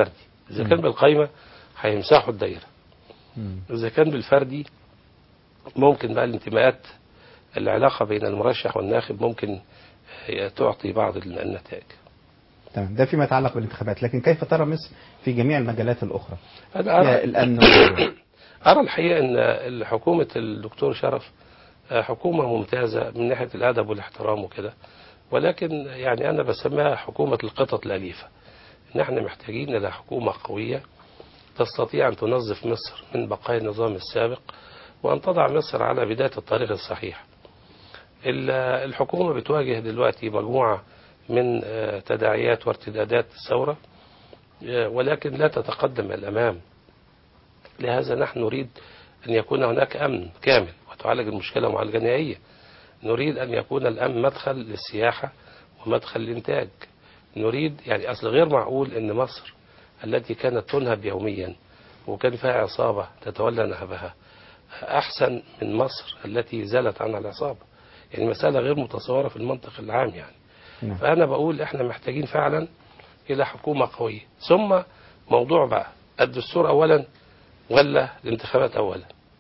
إذا مم. كان بالقايمة هيمسحوا الدايرة مم. إذا كان بالفردي ممكن بقى الانتماءات العلاقة بين المرشح والناخب ممكن هي تعطي بعض النتائج تمام ده فيما يتعلق بالانتخابات لكن كيف ترى مصر في جميع المجالات الأخرى أنا أرى يا الأمن والغيره. أرى الحقيقة أن حكومة الدكتور شرف آه، حكومة ممتازة من ناحية الأدب والاحترام وكده ولكن يعني أنا بسميها حكومة القطط الأليفة إن احنا محتاجين إلى حكومة قوية تستطيع أن تنظف مصر من بقايا النظام السابق وأن تضع مصر على بداية الطريق الصحيح ال- الحكومة بتواجه دلوقتي مجموعة من آه، تداعيات وارتدادات الثورة آه، ولكن لا تتقدم إلى الأمام لهذا نحن نريد أن يكون هناك أمن كامل وتعالج المشكلة معالجة نهائية نريد أن يكون الأمن مدخل للسياحة ومدخل للإنتاج نريد يعني أصل غير معقول أن مصر التي كانت تنهب يوميا وكان فيها عصابة تتولى نهبها أحسن من مصر التي زالت عنها العصابة يعني مسألة غير متصورة في المنطق العام يعني نعم. فأنا بقول إحنا محتاجين فعلا إلى حكومة قوية ثم موضوع بقى الدستور أولا ولا الانتخابات أولا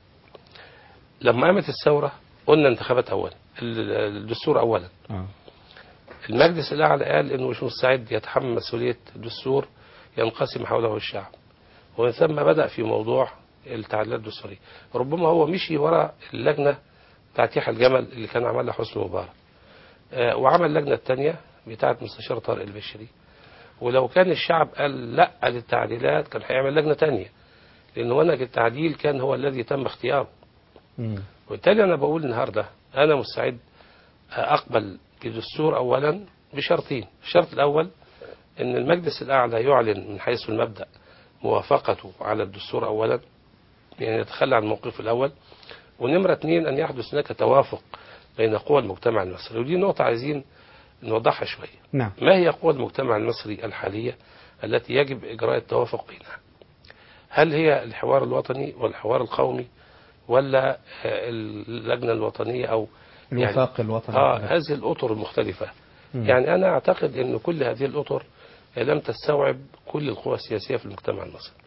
لما قامت الثورة قلنا انتخابات أولا ال- الدستور أولا آه. المجلس الأعلى قال إنه مش مستعد يتحمل مسؤولية دستور ينقسم حوله الشعب ومن ثم بدأ في موضوع التعديلات الدستورية ربما هو مشي وراء اللجنة بتاعت يحيى الجمل اللي كان عملها حسني مبارك آه، وعمل اللجنة الثانية بتاعت مستشار طارق البشري ولو كان الشعب قال لا للتعديلات كان هيعمل لجنة تانية لأن منهج التعديل كان هو الذي تم اختياره مم. وبالتالي أنا بقول النهاردة أنا مستعد أقبل الدستور أولا بشرطين الشرط الأول أن المجلس الأعلى يعلن من حيث المبدأ موافقته على الدستور أولا يعني يتخلى عن الموقف الأول ونمرة اثنين أن يحدث هناك توافق بين قوى المجتمع المصري ودي نقطة عايزين نوضحها شوية نعم ما هي قوى المجتمع المصري الحالية التي يجب إجراء التوافق بينها هل هي الحوار الوطني والحوار القومي ولا آه، اللجنة الوطنية أو الوفاق الوطني آه هذه الأطر المختلفة مم. يعني أنا أعتقد أن كل هذه الأطر لم تستوعب كل القوى السياسية في المجتمع المصري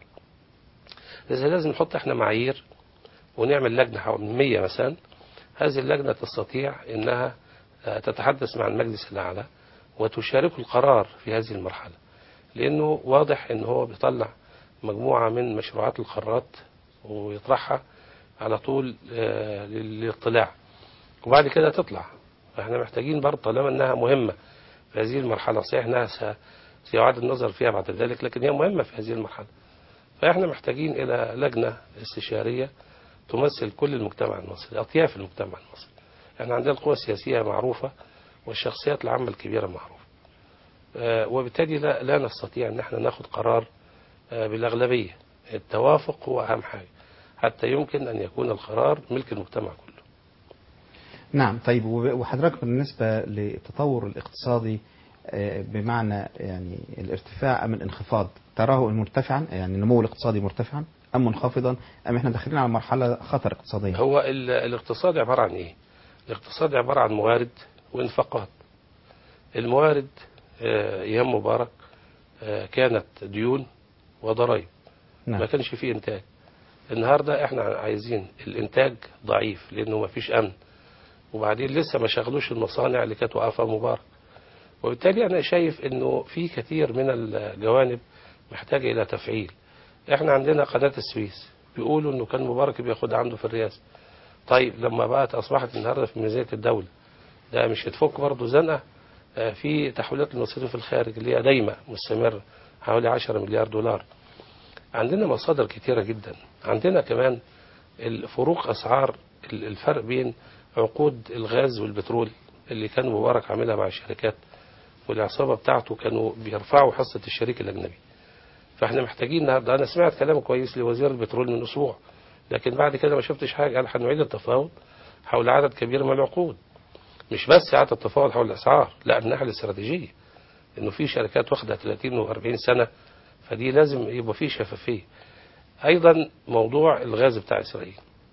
إذا لازم نحط احنا معايير ونعمل لجنة حوالي 100 مثلا هذه اللجنة تستطيع أنها آه، تتحدث مع المجلس الأعلى وتشارك القرار في هذه المرحلة لأنه واضح أنه هو بيطلع مجموعة من مشروعات القرارات ويطرحها على طول آه، للاطلاع وبعد كده تطلع فاحنا محتاجين برضه طالما انها مهمة في هذه المرحلة صحيح انها س- سيعاد النظر فيها بعد ذلك لكن هي مهمة في هذه المرحلة فاحنا محتاجين الى لجنة استشارية تمثل كل المجتمع المصري اطياف المجتمع المصري احنا عندنا القوى السياسية معروفة والشخصيات العامة الكبيرة معروفة آه، وبالتالي لا, لا نستطيع ان احنا ناخد قرار آه، بالاغلبية التوافق هو اهم حاجة حتى يمكن ان يكون القرار ملك المجتمع كله نعم طيب وب- وحضرتك بالنسبة للتطور الاقتصادي آه، بمعنى يعني الارتفاع أم الانخفاض تراه مرتفعا يعني النمو الاقتصادي مرتفعا أم منخفضا أم احنا داخلين على مرحلة خطر اقتصادية هو ال- الاقتصاد عبارة عن ايه الاقتصاد عبارة عن موارد وانفاقات الموارد آه، ايام مبارك آه، كانت ديون وضرائب نعم. ما كانش فيه انتاج النهارده احنا عايزين الانتاج ضعيف لانه ما فيش امن وبعدين لسه ما شغلوش المصانع اللي كانت واقفه مبارك وبالتالي انا شايف انه في كثير من الجوانب محتاجه الى تفعيل احنا عندنا قناه السويس بيقولوا انه كان مبارك بياخد عنده في الرئاسه طيب لما بقت اصبحت النهارده في ميزانيه الدوله ده مش هتفك برضه زنقه آه، في تحويلات المصاريف الخارج اللي هي دايمه مستمره حوالي 10 مليار دولار عندنا مصادر كتيرة جدا عندنا كمان الفروق أسعار ال- الفرق بين عقود الغاز والبترول اللي كان مبارك عاملها مع الشركات والعصابة بتاعته كانوا بيرفعوا حصة الشريك الأجنبي فاحنا محتاجين النهارده أنا سمعت كلام كويس لوزير البترول من أسبوع لكن بعد كده ما شفتش حاجة قال هنعيد التفاوض حول عدد كبير من العقود مش بس إعادة التفاوض حول الأسعار لا الناحية الاستراتيجية إنه في شركات واخدة 30 و40 سنة فدي لازم يبقى فيه شفافية أيضا موضوع الغاز بتاع إسرائيل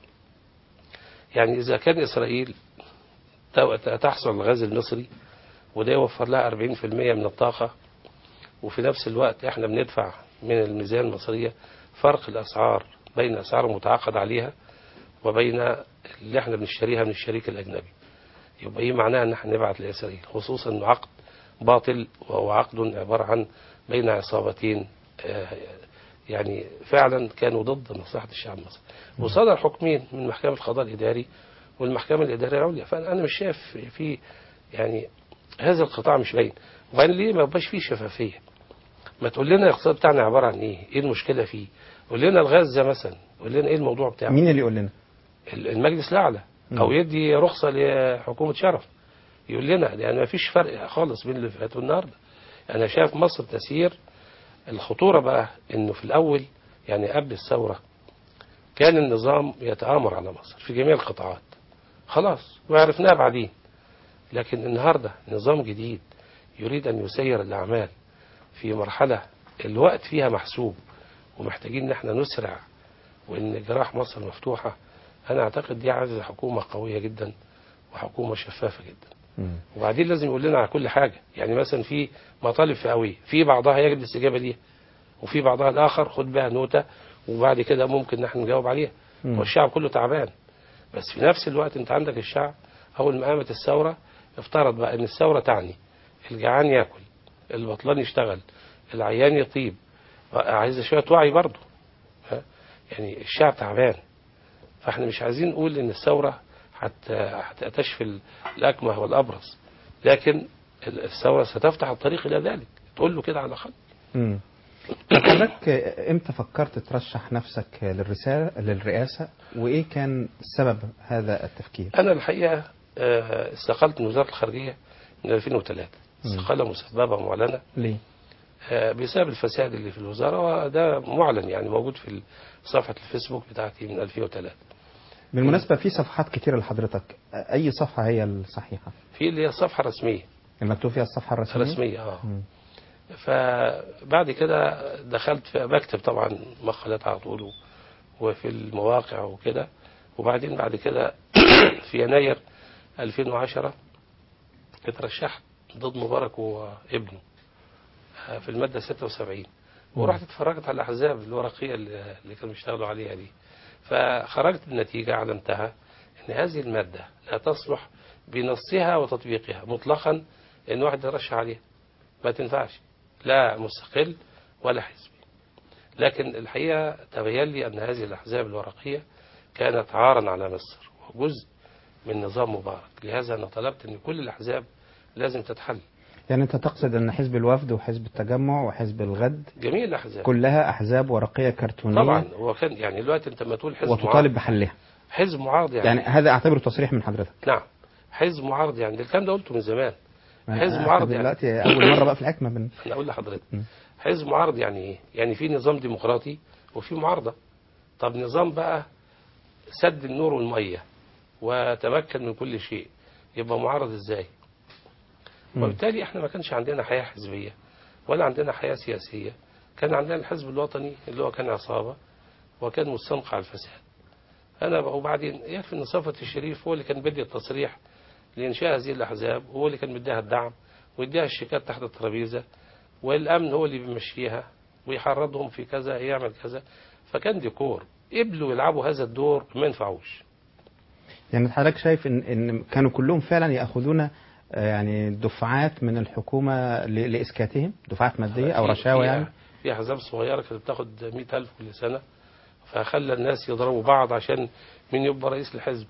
يعني إذا كان إسرائيل تو- تحصل على الغاز المصري وده يوفر لها 40% من الطاقة وفي نفس الوقت احنا بندفع من الميزان المصرية فرق الأسعار بين الأسعار المتعاقد عليها وبين اللي احنا بنشتريها من الشريك الأجنبي يبقى ايه معناها ان احنا نبعت لإسرائيل خصوصا انه عقد باطل وهو عقد عبارة عن بين عصابتين آه، يعني فعلا كانوا ضد مصلحة الشعب المصري وصدر حكمين من محكمة القضاء الإداري والمحكمة الإدارية العليا فأنا أنا مش شايف في يعني هذا القطاع مش باين وبعدين ليه ما يبقاش فيه شفافية ما تقول لنا الاقتصاد بتاعنا عبارة عن ايه ايه المشكلة فيه قول لنا الغاز ده مثلا قول لنا ايه الموضوع بتاعه مين اللي يقول لنا المجلس الأعلى أو يدي رخصة لحكومة شرف يقول لنا لأن ما فيش فرق خالص بين اللي فات والنهاردة أنا شايف مصر تسير الخطورة بقى إنه في الأول يعني قبل الثورة كان النظام يتآمر على مصر في جميع القطاعات خلاص وعرفناها بعدين لكن النهاردة نظام جديد يريد أن يسير الأعمال في مرحلة الوقت فيها محسوب ومحتاجين ان احنا نسرع وان جراح مصر مفتوحة انا اعتقد دي عايزة حكومة قوية جدا وحكومة شفافة جدا وبعدين لازم يقول لنا على كل حاجة يعني مثلا في مطالب فئوية في بعضها يجب الاستجابة ليها وفي بعضها الآخر خد بها نوتة وبعد كده ممكن نحن نجاوب عليها مم. والشعب كله تعبان بس في نفس الوقت انت عندك الشعب أول ما قامت الثورة افترض بقى ان الثورة تعني الجعان ياكل البطلان يشتغل العيان يطيب عايز شوية وعي برضه ها؟ يعني الشعب تعبان فاحنا مش عايزين نقول ان الثورة هت- هتشفي الأكمه والأبرص لكن الثورة ستفتح الطريق إلى ذلك تقول له كده على الأقل مم. طب حضرتك امتى فكرت ترشح نفسك للرسالة للرئاسة وايه كان سبب هذا التفكير؟ أنا الحقيقة آه، استقلت من وزارة الخارجية من 2003 مم. استقالة مسببة معلنة ليه؟ آه، بسبب الفساد اللي في الوزارة وده معلن يعني موجود في صفحة الفيسبوك بتاعتي من 2003 بالمناسبة في صفحات كتيرة لحضرتك اي صفحة هي الصحيحة؟ في اللي هي الصفحة الرسمية المكتوب فيها الصفحة الرسمية؟ الرسمية اه مم. فبعد كده دخلت في بكتب طبعا مقالات على طول وفي المواقع وكده وبعدين بعد كده في يناير 2010 اترشحت ضد مبارك وابنه آه، في المادة 76 ورحت اتفرجت على الأحزاب الورقية اللي اللي كانوا بيشتغلوا عليها دي فخرجت بنتيجة علمتها أن هذه المادة لا تصلح بنصها وتطبيقها مطلقا أن واحد يرشح عليها ما تنفعش لا مستقل ولا حزبي لكن الحقيقة تبين لي أن هذه الأحزاب الورقية كانت عارا على مصر وجزء من نظام مبارك لهذا أنا طلبت أن كل الأحزاب لازم تتحل يعني انت تقصد ان حزب الوفد وحزب التجمع وحزب الغد جميع الأحزاب كلها احزاب ورقية كرتونية طبعا هو كان يعني دلوقتي انت لما تقول حزب وتطالب معارض بحلها حزب معارض يعني, يعني هذا اعتبره تصريح من حضرتك نعم حزب معارض يعني ده الكلام ده قلته من زمان ما حزب احنا معارض يعني دلوقتي اول مرة بقى في الحكمة بن... انا اقول لحضرتك م. حزب معارض يعني ايه يعني في نظام ديمقراطي وفي معارضة طب نظام بقى سد النور والمية وتمكن من كل شيء يبقى معارض ازاي م. وبالتالي احنا ما كانش عندنا حياة حزبية ولا عندنا حياة سياسية كان عندنا الحزب الوطني اللي هو كان عصابة وكان مستنقع على الفساد أنا وبعدين يكفي أن صفوت الشريف هو اللي كان بدي التصريح لإنشاء هذه الأحزاب وهو اللي كان مديها الدعم ويديها الشيكات تحت الترابيزة والأمن هو اللي بيمشيها ويحرضهم في كذا يعمل كذا فكان ديكور قبلوا يلعبوا هذا الدور ما ينفعوش يعني حضرتك شايف ان ان كانوا كلهم فعلا ياخذون آه، يعني دفعات من الحكومة ل- لإسكاتهم دفعات مادية أو في- رشاوى في- يعني في أحزاب صغيرة كانت بتاخد 100000 كل سنة فخلى الناس يضربوا بعض عشان مين يبقى رئيس الحزب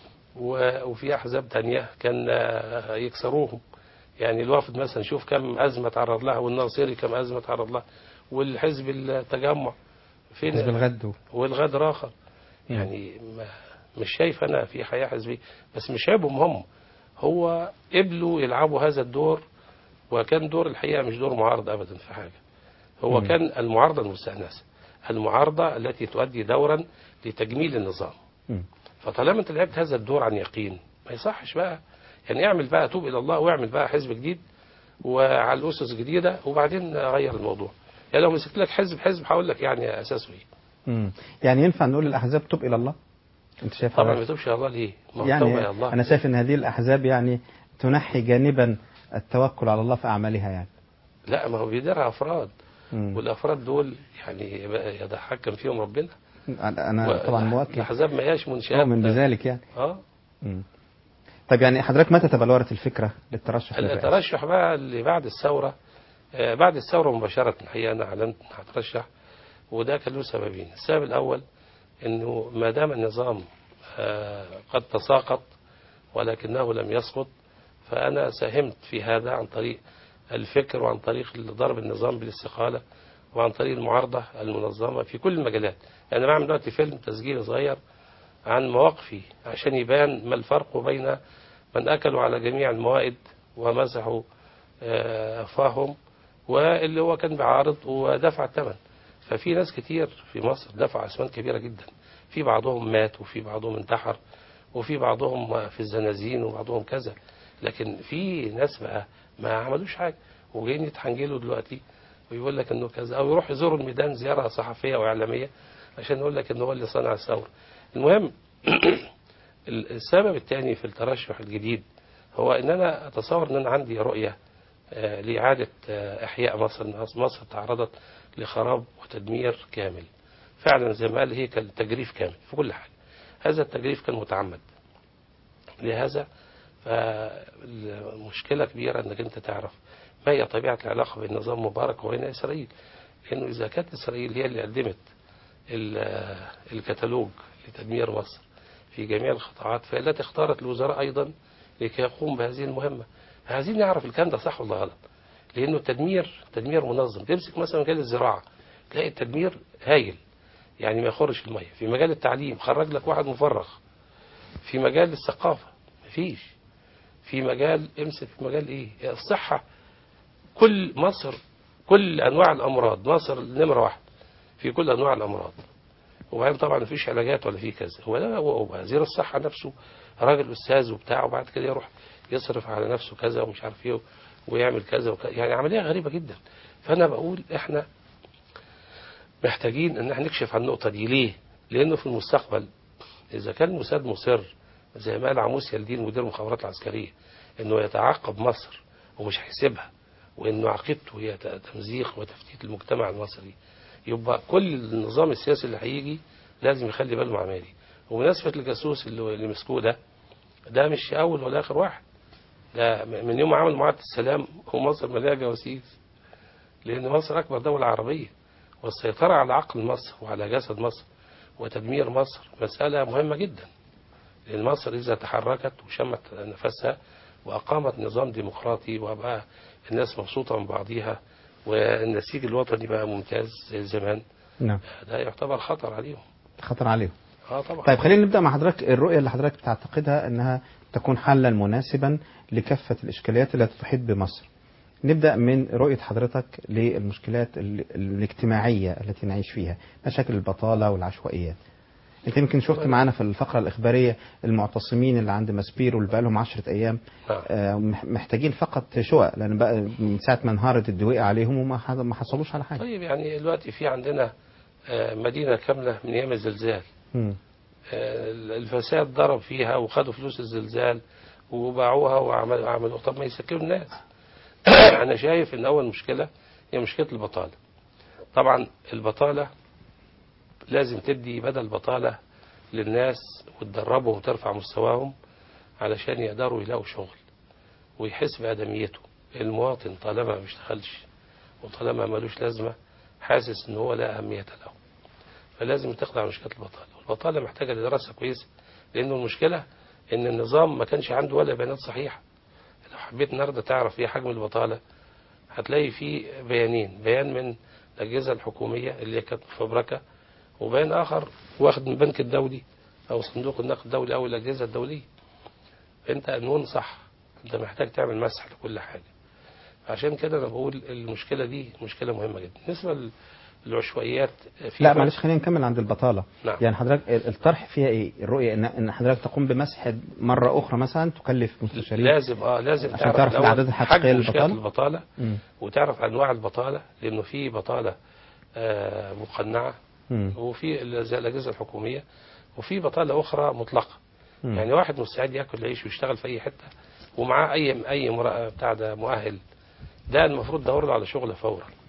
و- وفي أحزاب تانية كان آه، يكسروهم يعني الوفد مثلا شوف كم أزمة تعرض لها والناصري كم أزمة تعرض لها والحزب التجمع فين حزب الغد و- والغد راخر يعني ما مش شايف أنا في حياة حزبية بس مش عيبهم هم هو قبلوا يلعبوا هذا الدور وكان دور الحقيقة مش دور معارض أبدا في حاجة هو مم. كان المعارضة المستأنسة المعارضة التي تؤدي دورا لتجميل النظام مم. فطالما انت لعبت هذا الدور عن يقين ما يصحش بقى يعني اعمل بقى توب الى الله واعمل بقى حزب جديد وعلى الاسس جديده وبعدين غير الموضوع يعني لو مسكت لك حزب حزب هقول لك يعني اساسه ايه مم. يعني ينفع نقول الأحزاب تب إلى الله أنت شايف طبعا ما حضرتك؟ يتوبش يا الله ليه ما هو توبه يعني يا الله أنا شايف أن هذه الأحزاب يعني تنحي جانبا التوكل على الله في أعمالها يعني لا ما هو بيديرها افراد مم. والافراد دول يعني يبقى يتحكم فيهم ربنا انا و- طبعا مؤكد الاحزاب ما هياش منشات من بذلك يعني اه مم. طيب يعني حضرتك متى تبلورت الفكره للترشح للرئاسه؟ الترشح بقى اللي بعد الثورة آه، بعد الثورة مباشرة الحقيقة أنا أعلنت أن هترشح وده كان له سببين السبب الأول أنه ما دام النظام آه، قد تساقط ولكنه لم يسقط فأنا ساهمت في هذا عن طريق الفكر وعن طريق ضرب النظام بالاستقالة وعن طريق المعارضة المنظمة في كل المجالات يعني بعمل دلوقتي فيلم تسجيلي صغير عن مواقفي عشان يبان ما الفرق بين من أكلوا على جميع الموائد ومسحوا آه، أفواههم واللي هو كان بيعارض ودفع الثمن ففي ناس كتير في مصر دفعوا أسمان كبيرة جدا في بعضهم مات وفي بعضهم انتحر وفي بعضهم في الزنازين وبعضهم كذا لكن في ناس بقى ما عملوش حاجة وجايين يتحنجلوا دلوقتي ويقول لك انه كذا او يروح يزوروا الميدان زيارة صحفية واعلامية عشان يقول لك انه هو اللي صنع الثورة المهم السبب الثاني في الترشح الجديد هو ان انا اتصور ان انا عندي رؤية آه، لإعادة آه، إحياء مصر مصر تعرضت لخراب وتدمير كامل فعلا زي ما قال هي كان تجريف كامل في كل حاجة هذا التجريف كان متعمد لهذا فالمشكلة كبيرة انك انت تعرف ما هي طبيعة العلاقة بين نظام مبارك وبين إسرائيل لأنه إذا كانت إسرائيل هي اللي قدمت ال- الكتالوج لتدمير مصر في جميع القطاعات فهي التي اختارت الوزراء أيضا لكي يقوم بهذه المهمة عايزين نعرف الكلام ده صح ولا غلط لأنه التدمير تدمير منظم تمسك مثلا مجال الزراعة تلاقي التدمير هايل يعني ما يخرش المية في مجال التعليم خرج لك واحد مفرغ في مجال الثقافة مفيش في مجال امسك في مجال ايه الصحة كل مصر كل انواع الامراض مصر نمرة واحد في كل انواع الامراض وبعدين طبعا مفيش علاجات ولا في كذا هو ده هو وزير الصحة نفسه راجل استاذ وبتاع وبعد كده يروح يصرف على نفسه كذا ومش عارف ايه ويعمل كذا وكذا يعني عملية غريبة جدا فانا بقول احنا محتاجين ان احنا نكشف عن النقطة دي ليه لانه في المستقبل اذا كان الموساد مصر زي ما قال عموس يلدين مدير المخابرات العسكرية انه يتعاقب مصر ومش هيسيبها وانه عقيدته هي ت- تمزيق وتفتيت المجتمع المصري يبقى كل النظام السياسي اللي هيجي لازم يخلي باله مع عمالي وبمناسبة الجاسوس اللي اللي مسكوه ده ده مش اول ولا اخر واحد ده من يوم ما عمل معاهدة السلام هو مصر مليانة جواسيس لان مصر اكبر دولة عربية والسيطرة على عقل مصر وعلى جسد مصر وتدمير مصر مسألة مهمة جدا لأن مصر إذا تحركت وشمت نفسها وأقامت نظام ديمقراطي وبقى الناس مبسوطة من بعضيها والنسيج الوطني بقى ممتاز زي زمان نعم ده يعتبر خطر عليهم خطر عليهم اه طبعا طيب خلينا نبدأ مع حضرتك الرؤية اللي حضرتك بتعتقدها أنها تكون حلا مناسبا لكافة الإشكاليات التي تحيط بمصر نبدأ من رؤية حضرتك للمشكلات ال- الاجتماعية التي نعيش فيها مشاكل البطالة والعشوائيات انت يمكن شفت معانا في الفقرة الإخبارية المعتصمين اللي عند ماسبيرو اللي بقالهم عشرة أيام آه، مح- محتاجين فقط شقق لأن بقى من ساعة ما انهارت الدويقة عليهم وما ح- ما حصلوش على حاجة طيب يعني دلوقتي في عندنا آه، مدينة كاملة من أيام الزلزال مم. آه، الفساد ضرب فيها وخدوا فلوس الزلزال وباعوها وعملوا عملوا طب ما يسكنوا الناس أنا شايف إن أول مشكلة هي مشكلة البطالة طبعا البطالة لازم تدي بدل بطالة للناس وتدربهم وترفع مستواهم علشان يقدروا يلاقوا شغل ويحس بآدميته المواطن طالما ما بيشتغلش وطالما ملوش لازمة حاسس ان هو لا أهمية له فلازم تقلع مشكلة البطالة والبطالة محتاجة لدراسة كويسة لأنه المشكلة ان النظام ما كانش عنده ولا بيانات صحيحة لو حبيت النهارده تعرف ايه حجم البطالة هتلاقي فيه بيانين بيان من الأجهزة الحكومية اللي هي كانت مفبركة وبيان آخر واخد من البنك الدولي أو صندوق النقد الدولي أو الأجهزة الدولية أنت قانون صح أنت محتاج تعمل مسح لكل حاجة عشان كده أنا بقول المشكلة دي مشكلة مهمة جدا بالنسبة للعشوائيات في لا فرق. معلش خلينا نكمل عند البطالة نعم. يعني حضرتك ال- الطرح فيها ايه الرؤية ان ان حضرتك تقوم بمسح مرة اخرى مثلا تكلف مستشارين لازم اه لازم عشان تعرف تعرف الأول الاعداد الحقيقية حجم مشكلة للبطالة البطالة مم. وتعرف انواع البطالة لانه في بطالة آه، مقنعة مم. وفي ال- زي الاجهزة الحكومية وفي بطالة اخرى مطلقة مم. يعني واحد مستعد ياكل يعيش ويشتغل في اي حتة ومعاه اي اي مرأة بتاع ده مؤهل ده المفروض دور له على شغل فورا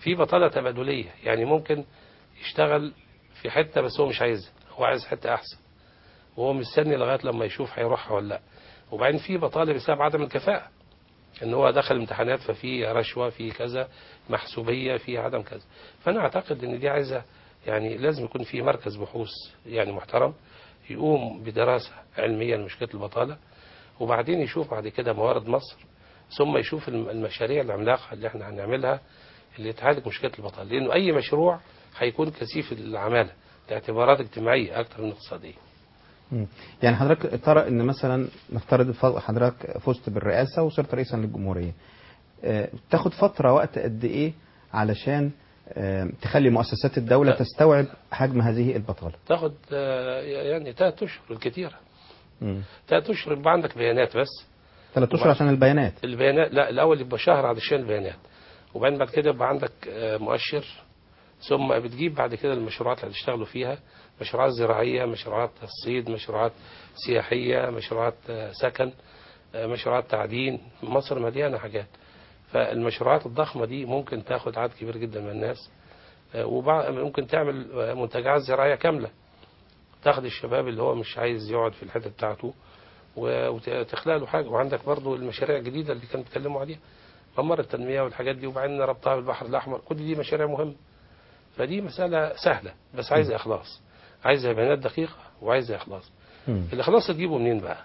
في بطاله تبادليه يعني ممكن يشتغل في حته بس هو مش عايزها هو عايز حته احسن وهو مستني لغايه لما يشوف هيروحها ولا لا وبعدين في بطاله بسبب عدم الكفاءه ان هو دخل امتحانات ففي رشوه في كذا محسوبيه في عدم كذا فانا اعتقد ان دي عايزه يعني لازم يكون في مركز بحوث يعني محترم يقوم بدراسه علميه لمشكله البطاله وبعدين يشوف بعد كده موارد مصر ثم يشوف الم- المشاريع العملاقه اللي احنا هنعملها اللي تعالج مشكله البطاله لانه اي مشروع هيكون كثيف العماله لاعتبارات اجتماعيه اكثر من اقتصاديه مم. يعني حضرتك ترى ان مثلا نفترض ف- حضرتك فزت بالرئاسه وصرت رئيسا للجمهوريه آه، تاخد فتره وقت قد ايه علشان آه، تخلي مؤسسات الدوله لا. تستوعب حجم هذه البطاله تاخد آه، يعني ثلاث اشهر الكثيره مم. ثلاث اشهر يبقى عندك بيانات بس ثلاث اشهر عشان البيانات البيانات لا الاول يبقى شهر علشان البيانات وبعدين بعد كده يبقى عندك آه، مؤشر ثم بتجيب بعد كده المشروعات اللي هتشتغلوا فيها مشروعات زراعيه مشروعات تصعيد مشروعات سياحيه مشروعات آه، سكن آه، مشروعات تعدين مصر مليانه حاجات فالمشروعات الضخمه دي ممكن تاخد عدد كبير جدا من الناس آه، وبعد ممكن تعمل آه، منتجعات زراعيه كامله تاخد الشباب اللي هو مش عايز يقعد في الحته بتاعته و- وتخلق له حاجه وعندك برضو المشاريع الجديده اللي كانوا بيتكلموا عليها ممر التنميه والحاجات دي وبعدين ربطها بالبحر الاحمر كل دي مشاريع مهمه فدي مساله سهله بس عايزه اخلاص عايزه بيانات دقيقه وعايزه اخلاص مم. الاخلاص تجيبه منين بقى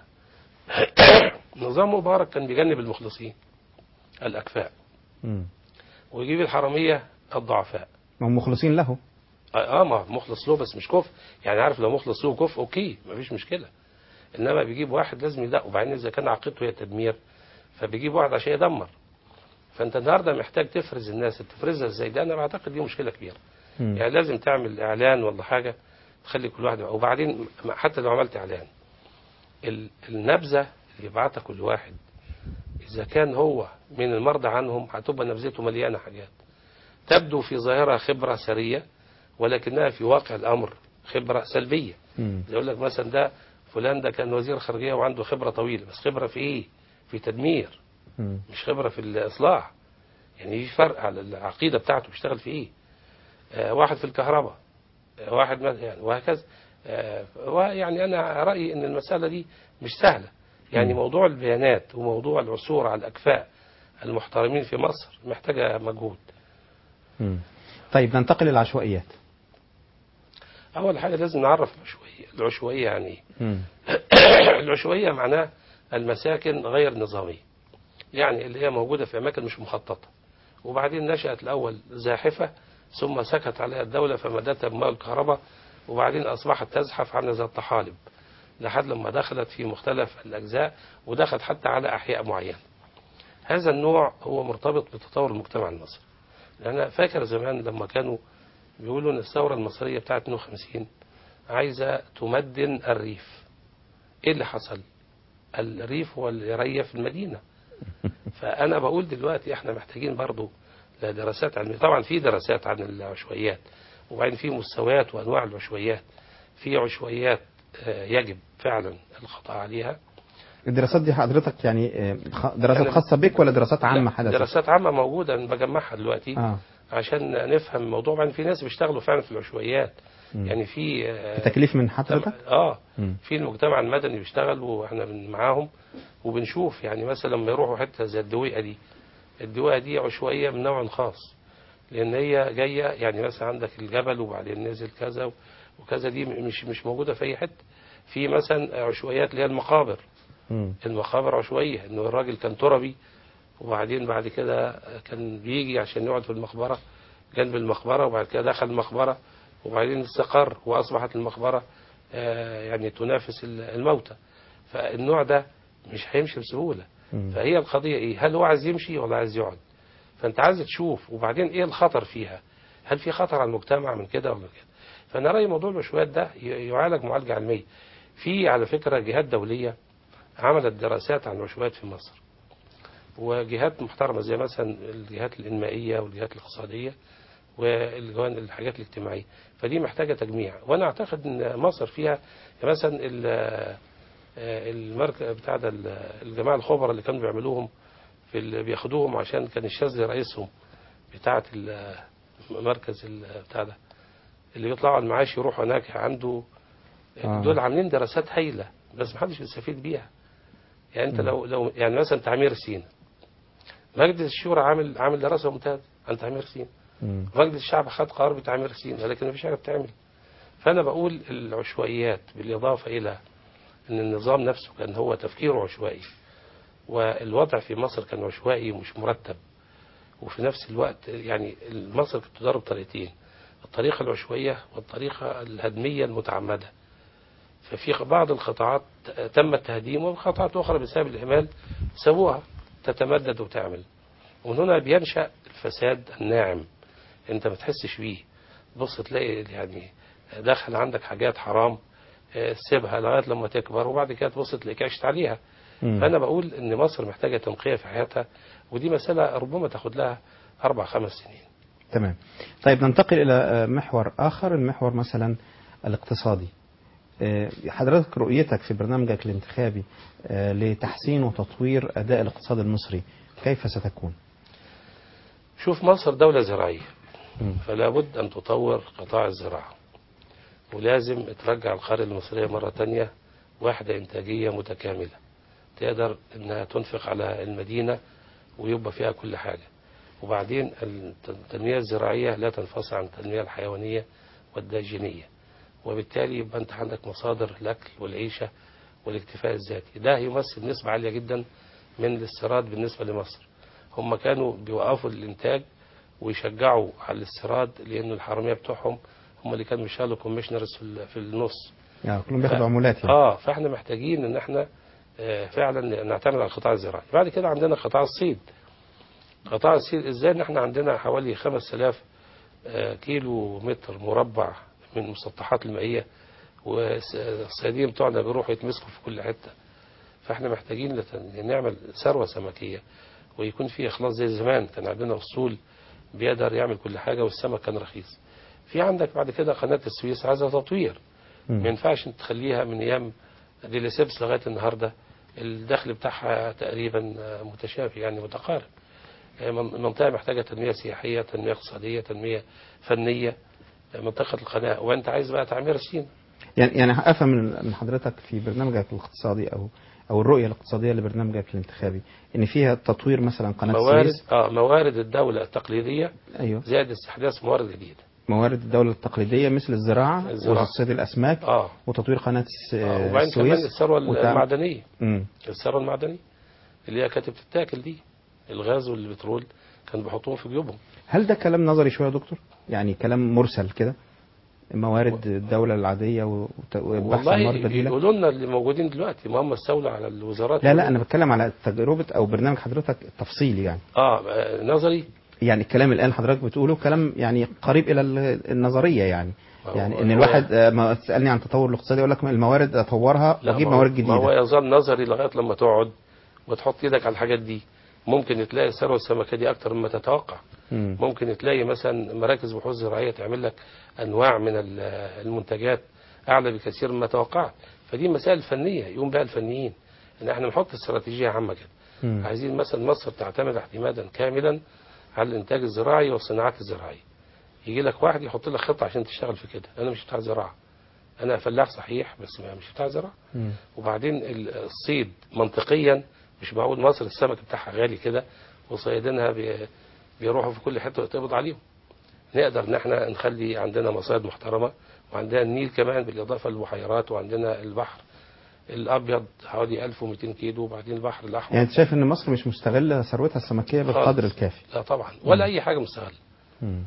نظام مبارك كان بيجنب المخلصين الاكفاء مم. ويجيب الحراميه الضعفاء ما هم مخلصين له اه ما مخلص له بس مش كفء يعني عارف لو مخلص له كفء اوكي مفيش مشكله انما بيجيب واحد لازم يدق وبعدين اذا كان عقيدته هي التدمير فبيجيب واحد عشان يدمر فانت النهارده محتاج تفرز الناس تفرزها ازاي ده انا بعتقد دي مشكله كبيره مم. يعني لازم تعمل اعلان ولا حاجه تخلي كل واحد وبعدين حتى لو عملت اعلان ال- النبذه اللي يبعتها كل واحد اذا كان هو من المرضى عنهم هتبقى نبذته مليانه حاجات تبدو في ظاهرها خبره سريه ولكنها في واقع الامر خبره سلبيه مم. يقول لك مثلا ده فلان ده كان وزير خارجيه وعنده خبره طويله بس خبره في ايه؟ في تدمير مم. مش خبره في الاصلاح يعني في فرق على العقيده بتاعته بيشتغل في ايه؟ آه واحد في الكهرباء آه واحد مثلا يعني وهكذا آه ويعني انا رايي ان المساله دي مش سهله يعني مم. موضوع البيانات وموضوع العثور على الاكفاء المحترمين في مصر محتاجه مجهود مم. طيب ننتقل للعشوائيات اول حاجه لازم نعرف العشوائيه العشوائيه يعني ايه مم. العشوائية معناه المساكن غير نظامية يعني اللي هي موجودة في أماكن مش مخططة وبعدين نشأت الأول زاحفة ثم سكت عليها الدولة فمدتها بماء الكهرباء وبعدين أصبحت تزحف عاملة زي الطحالب لحد لما دخلت في مختلف الأجزاء ودخلت حتى على أحياء معينة هذا النوع هو مرتبط بتطور المجتمع المصري لأن أنا فاكر زمان لما كانوا بيقولوا إن الثورة المصرية بتاعت 52 عايزة تمدن الريف ايه اللي حصل الريف هو اللي يريف المدينة فانا بقول دلوقتي احنا محتاجين برضو لدراسات علمية طبعا في دراسات عن العشوائيات وبعدين في مستويات وانواع العشوائيات في عشوائيات آه، يجب فعلا القضاء عليها الدراسات دي حضرتك يعني آه، خ- دراسات أنا- خاصة بك ولا دراسات عامة لا، حدثت؟ دراسات عامة موجودة أنا بجمعها دلوقتي اه عشان نفهم الموضوع بعدين في ناس بيشتغلوا فعلا في العشوائيات مم. يعني في آه، في تكليف من حضرتك؟ اه مم. في المجتمع المدني بيشتغل واحنا بن- معاهم وبنشوف يعني مثلا لما يروحوا حته زي الدويقه دي الدويقه دي عشوائيه من نوع خاص لان هي جايه يعني مثلا عندك الجبل وبعدين نزل كذا وكذا دي مش مش موجوده في اي حته في مثلا عشوائيات اللي هي المقابر مم. المقابر عشوائيه انه الراجل كان تربي وبعدين بعد كده كان بيجي عشان يقعد في المقبره جنب المقبره وبعد كده دخل المقبره وبعدين استقر واصبحت المقبره آه، يعني تنافس ال- الموتى فالنوع ده مش هيمشي بسهوله مم. فهي القضيه ايه هل هو عايز يمشي ولا عايز يقعد فانت عايز تشوف وبعدين ايه الخطر فيها هل في خطر على المجتمع من كده ولا كده فانا رايي موضوع العشوائيات ده ي- يعالج معالجه علميه في على فكره جهات دوليه عملت دراسات عن العشوائيات في مصر وجهات محترمه زي مثلا الجهات الانمائيه والجهات الاقتصاديه والجوان الحاجات الاجتماعيه فدي محتاجه تجميع وانا اعتقد ان مصر فيها يعني مثلا ال- المركز بتاع ده ال- الجماعه الخبراء اللي كانوا بيعملوهم في اللي بياخدوهم عشان كان الشاذلي رئيسهم بتاعة ال- مركز ال- بتاع ده اللي يطلعوا على المعاش يروحوا هناك عنده آه. دول عاملين دراسات هايلة بس محدش بيستفيد بيها يعني انت لو لو يعني مثلا تعمير سينا مجلس الشورى عامل عامل دراسة ممتازة عن تعمير سينا مم. مجلس الشعب خد قرار بتعمير سينا لكن مفيش حاجة بتعمل فأنا بقول العشوائيات بالإضافة إلى أن النظام نفسه كان هو تفكيره عشوائي والوضع في مصر كان عشوائي ومش مرتب وفي نفس الوقت يعني مصر كانت تدار بطريقتين الطريقة العشوائية والطريقة الهدمية المتعمدة ففي بعض القطاعات تم التهديم وقطاعات أخرى بسبب الإهمال سووها تتمدد وتعمل ومن هنا بينشأ الفساد الناعم انت ما تحسش بيه بص تلاقي يعني دخل عندك حاجات حرام آه، سيبها لغايه لما تكبر وبعد كده تبص تلاقيك عشت عليها مم. فانا بقول ان مصر محتاجه تنقيه في حياتها ودي مساله ربما تاخد لها اربع خمس سنين تمام طيب ننتقل إلى آه، محور آخر المحور مثلا الاقتصادي آه، حضرتك رؤيتك في برنامجك الانتخابي آه، لتحسين وتطوير أداء الاقتصاد المصري كيف ستكون؟ شوف مصر دوله زراعيه فلا بد ان تطور قطاع الزراعه ولازم ترجع القرية المصرية مرة تانية وحدة إنتاجية متكاملة تقدر إنها تنفق على المدينة ويبقى فيها كل حاجة وبعدين التنمية الزراعية لا تنفصل عن التنمية الحيوانية والداجينية وبالتالي يبقى أنت عندك مصادر الأكل والعيشة والاكتفاء الذاتي ده يمثل نسبة عالية جدا من الاستيراد بالنسبة لمصر هم كانوا بيوقفوا الإنتاج ويشجعوا على الاستيراد لأن الحرامية بتوعهم هم اللي كانوا بيشتغلوا كوميشنرز في ال- في النص يعني كلهم بياخدوا عمولات يعني. اه فاحنا محتاجين ان احنا آه، فعلا نعتمد على القطاع الزراعي بعد كده عندنا قطاع الصيد قطاع الصيد ازاي ان احنا عندنا حوالي 5000 آه، كيلو متر مربع من المسطحات المائية والصيادين بتوعنا بيروحوا يتمسكوا في كل حتة فاحنا محتاجين لت- نعمل ثروة سمكية ويكون في اخلاص زي زمان كان عندنا اسطول بيقدر يعمل كل حاجة والسمك كان رخيص في عندك بعد كده قناة السويس عايزة تطوير ما ينفعش انت تخليها من ايام ديليسيبس لغايه النهارده الدخل بتاعها تقريبا آه، متشابه يعني متقارب آه، من- منطقه محتاجه تنميه سياحيه تنميه اقتصاديه تنميه فنيه آه، منطقه القناه وانت عايز بقى تعمير سين يعني يعني افهم من من حضرتك في برنامجك الاقتصادي او او الرؤيه الاقتصاديه لبرنامجك الانتخابي ان فيها تطوير مثلا قناه موارد السويس اه موارد الدوله التقليديه ايوه زائد استحداث موارد جديده موارد الدوله التقليديه مثل الزراعه الزراعة. وصيد الاسماك اه وتطوير قناه الس- آه، وبعدين كمان السويس الثروه وتع- المعدنيه مم. الثروه المعدنيه اللي هي كانت بتتاكل دي الغاز والبترول كانوا بيحطوهم في جيوبهم هل ده كلام نظري شويه يا دكتور يعني كلام مرسل كده موارد الدولة العادية وت- وبحث عن موارد والله بديلة يقولوا لنا اللي موجودين دلوقتي ما هم استولوا على الوزارات لا لا أنا بتكلم على تجربة أو برنامج حضرتك التفصيلي يعني اه آه، نظري يعني الكلام الآن حضرتك بتقوله كلام يعني قريب إلى ال- النظرية يعني يعني إن هو- الواحد آه، ما تسألني عن التطور الاقتصادي يقول لك الموارد أطورها لا، وأجيب ما هو- موارد ما هو جديدة يظل نظري لغايه لما تقعد وتحط ايدك على الحاجات دي ممكن تلاقي الثروه السمكيه دي اكتر مما تتوقع مم. ممكن تلاقي مثلا مراكز بحوث زراعيه تعمل لك انواع من ال- المنتجات اعلى بكثير مما توقعت فدي مسائل فنيه يقوم بها الفنيين ان احنا نحط استراتيجيه عامه كده مم. عايزين مثلا مصر تعتمد اعتمادا كاملا على الانتاج الزراعي والصناعات الزراعيه يجي لك واحد يحط لك خطه عشان تشتغل في كده انا مش بتاع زراعه انا فلاح صحيح بس ما- مش بتاع زراعه مم. وبعدين ال- الصيد منطقيا مش معقول مصر السمك بتاعها غالي كده وصيادينها بي- بيروحوا في كل حته ويتقبض عليهم نقدر ان احنا نخلي عندنا مصايد محترمه وعندنا النيل كمان بالاضافه للبحيرات وعندنا البحر الابيض حوالي 1200 كيلو وبعدين البحر الاحمر يعني أنت شايف إن مصر مش مستغلة ثروتها السمكية بالقدر خالص. الكافي لا طبعا ولا اي حاجه مستغله مم.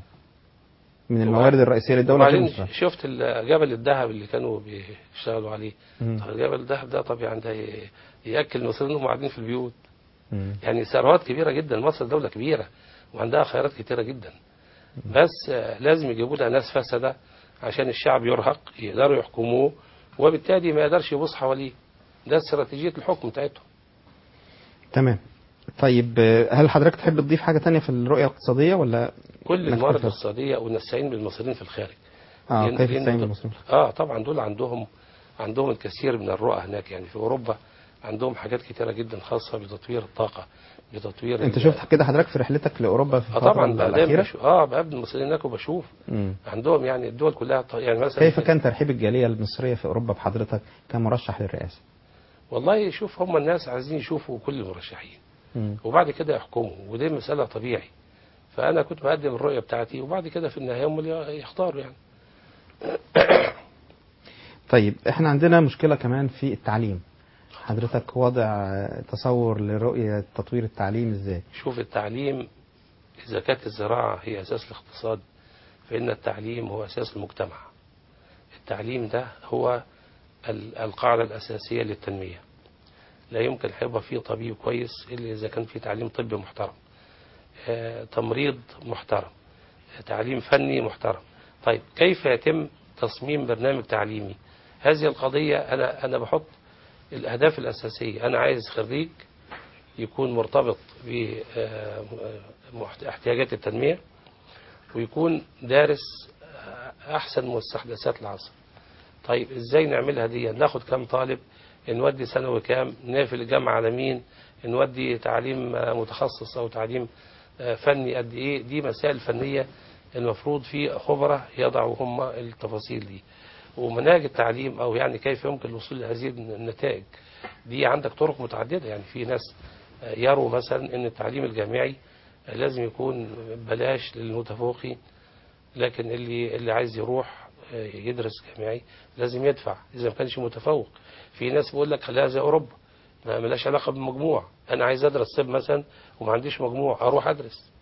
من الموارد الرئيسية للدولة غير وبعدين مستغلة. شفت ال- جبل الذهب اللي كانوا بيشتغلوا عليه مم. طب جبل الذهب ده طبعا ده ي- ياكل المصريين وهم قاعدين في البيوت مم. يعني ثروات كبيره جدا مصر دوله كبيره وعندها خيرات كتيره جدا بس آه، لازم يجيبوا لها ناس فسده عشان الشعب يرهق يقدروا يحكموه وبالتالي ما يقدرش يبص حواليه ده استراتيجيه الحكم بتاعتهم تمام طيب آه، هل حضرتك تحب تضيف حاجة تانية في الرؤية الاقتصادية ولا كل نكتفي الموارد بس؟ الاقتصاديه ونستعين بالمصريين في الخارج اه لأن- كيف لأن تستعين دول- بالمصريين اه طبعا دول عندهم عندهم الكثير من الرؤى هناك يعني في اوروبا عندهم حاجات كتيرة جدا خاصة بتطوير الطاقة بتطوير انت ال- شفت كده حضرتك في رحلتك لاوروبا في اه الفتره طبعا بعدين الاخيره بشوف اه بقابل المصريين هناك وبشوف مم. عندهم يعني الدول كلها ط- يعني مثلا كيف كان ترحيب الجاليه المصريه في اوروبا بحضرتك كمرشح للرئاسه والله شوف هم الناس عايزين يشوفوا كل المرشحين مم. وبعد كده يحكموا ودي مسألة طبيعي فأنا كنت بقدم الرؤية بتاعتي وبعد كده في النهاية هم اللي يختاروا يعني طيب احنا عندنا مشكله كمان في التعليم حضرتك وضع آه، تصور لرؤيه تطوير التعليم ازاي شوف التعليم إذا كانت الزراعة هي أساس الاقتصاد فإن التعليم هو أساس المجتمع التعليم ده هو ال- القاعدة الأساسية للتنمية لا يمكن هيبقى فيه طبيب كويس إلا إذا كان فيه تعليم طبي محترم آه، تمريض محترم آه، تعليم فني محترم طيب كيف يتم تصميم برنامج تعليمي هذه القضية أنا أنا بحط الأهداف الأساسية أنا عايز خريج يكون مرتبط باحتياجات التنمية ويكون دارس آه، أحسن مستحدثات العصر طيب إزاي نعملها دي ناخد كام طالب نودي ثانوي كام نقفل الجامعة على مين نودي تعليم آه، متخصص أو تعليم آه، فني قد إيه دي مسائل فنية المفروض في خبراء يضعوا هم التفاصيل دي ومناهج التعليم أو يعني كيف يمكن الوصول لهذه النتائج دي عندك طرق متعددة يعني في ناس آه، يروا مثلا أن التعليم الجامعي آه، لازم يكون بلاش للمتفوقين لكن اللي اللي عايز يروح آه، يدرس جامعي لازم يدفع إذا ما كانش متفوق في ناس بيقول لك خليها زي أوروبا ما ملاش علاقة بالمجموع أنا عايز أدرس طب مثلا وما عنديش مجموع أروح أدرس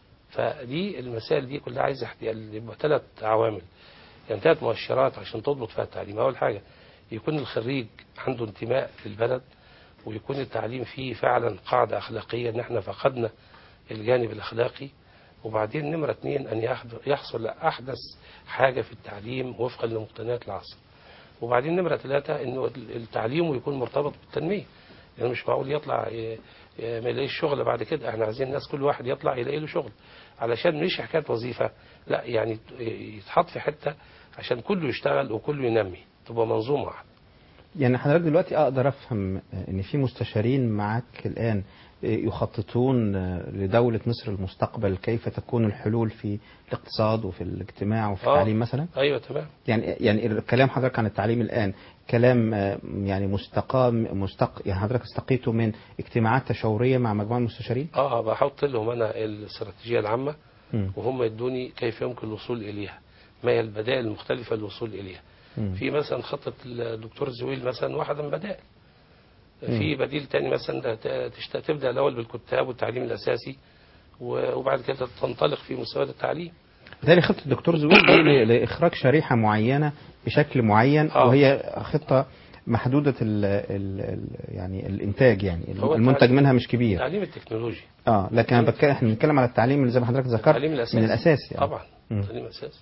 فدي المسائل دي كلها عايزة احتيال يبقى ثلاث عوامل يعني ثلاث مؤشرات عشان تضبط فيها التعليم أول حاجة يكون الخريج عنده انتماء للبلد ويكون التعليم فيه فعلا قاعدة أخلاقية إن احنا فقدنا الجانب الأخلاقي وبعدين نمرة اثنين أن يحض- يحصل أحدث حاجة في التعليم وفقا لمقتنيات العصر وبعدين نمرة ثلاثة أنه التعليم يكون مرتبط بالتنمية يعني مش معقول يطلع ي- ي- ما يلاقيش شغل بعد كده احنا عايزين الناس كل واحد يطلع يلاقي له شغل علشان مش حكاية وظيفة لا يعني يتحط في حتة عشان كله يشتغل وكله ينمي تبقى منظومة واحدة يعني حضرتك دلوقتي اقدر افهم آه، ان في مستشارين معاك الان آه، يخططون آه، لدولة مصر المستقبل كيف تكون الحلول في الاقتصاد وفي الاجتماع وفي آه. التعليم مثلا أيوة تمام يعني يعني الكلام حضرتك عن التعليم الان كلام آه، يعني مستقام مستق يعني حضرتك استقيته من اجتماعات تشاوريه مع مجموعه من المستشارين اه بحط لهم انا الاستراتيجية العامة مم. وهم يدوني كيف يمكن الوصول إليها ما هي البدائل المختلفة للوصول إليها مم. في مثلا خطة الدكتور زويل مثلا واحدة من بدائل مم. في بديل تاني مثلا ده ت- تشت- تبدأ الأول بالكتاب والتعليم الأساسي و- وبعد كده تنطلق في مستويات التعليم بالتالي خطه الدكتور زويل دي ل- لاخراج شريحه معينه بشكل معين آه. وهي خطه محدوده ال ال ال يعني الانتاج يعني هو المنتج التعليم- منها مش كبير التعليم التكنولوجي اه لكن أنا بتكلم احنا بنتكلم على التعليم اللي زي ما حضرتك ذكرت التعليم الأساسي من الاساس يعني طبعا مم. التعليم الأساسي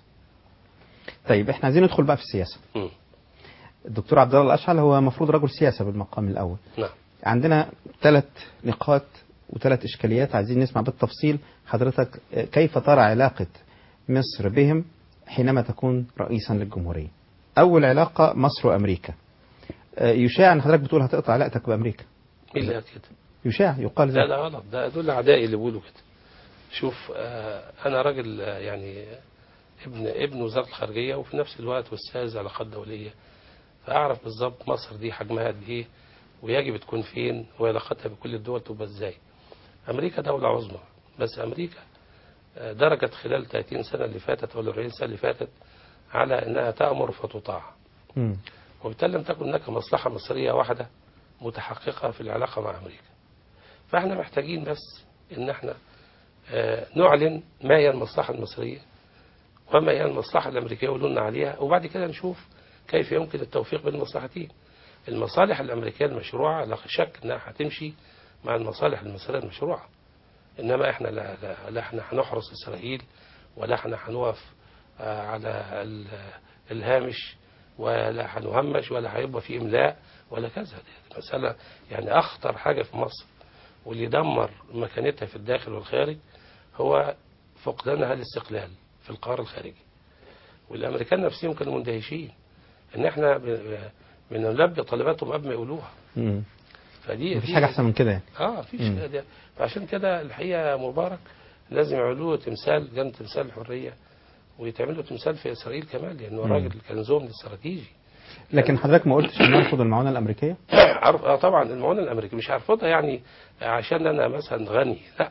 طيب احنا عايزين ندخل بقى في السياسه مم. الدكتور عبد الله الاشعل هو المفروض رجل سياسه بالمقام الاول نعم عندنا ثلاث نقاط وثلاث اشكاليات عايزين نسمع بالتفصيل حضرتك آه، كيف ترى علاقه مصر بهم حينما تكون رئيسا للجمهوريه اول علاقه مصر وامريكا آه، يشاع ان حضرتك بتقول هتقطع علاقتك بامريكا مين اللي قال كده؟ يشاع يقال لا ذلك لا غلط ده دول أعدائي اللي بيقولوا كده شوف آه، أنا راجل آه، يعني ابن ابن وزارة الخارجية وفي نفس الوقت أستاذ علاقات دولية فأعرف بالظبط مصر دي حجمها قد إيه ويجب تكون فين وعلاقتها بكل الدول تبقى إزاي أمريكا دولة عظمى بس أمريكا آه، درجت خلال 30 سنة اللي فاتت ولا 40 سنة اللي فاتت على أنها تأمر فتطاع مم. وبالتالي لم تكن هناك مصلحة مصرية واحدة متحققة في العلاقة مع أمريكا فاحنا محتاجين بس ان احنا آه، نعلن ما هي المصلحة المصرية وما هي المصلحة الأمريكية ولنا عليها وبعد كده نشوف كيف يمكن التوفيق بين المصلحتين المصالح الأمريكية المشروعة لا شك أنها هتمشي مع المصالح المصرية المشروعة إنما إحنا لا, لا, لا إحنا هنحرس إسرائيل ولا إحنا هنقف آه، على ال- الهامش ولا هنهمش ولا هيبقى في إملاء ولا كذا دي مسألة يعني أخطر حاجة في مصر واللي دمر مكانتها في الداخل والخارج هو فقدانها الاستقلال في القرار الخارجي والامريكان نفسهم كانوا مندهشين ان احنا ب- بنلبي طلباتهم قبل ما يقولوها مم. فدي مفيش دي- حاجه احسن من كده يعني اه مفيش مم. كده فعشان كده الحقيقه مبارك لازم يعملوا له تمثال جنب تمثال الحريه ويتعمل له تمثال في اسرائيل كمان لانه مم. راجل كان زوم استراتيجي لكن حضرتك ما قلتش ان نرفض المعونه الامريكيه عارف اه طبعا المعونه الامريكيه مش هرفضها يعني عشان انا مثلا غني لا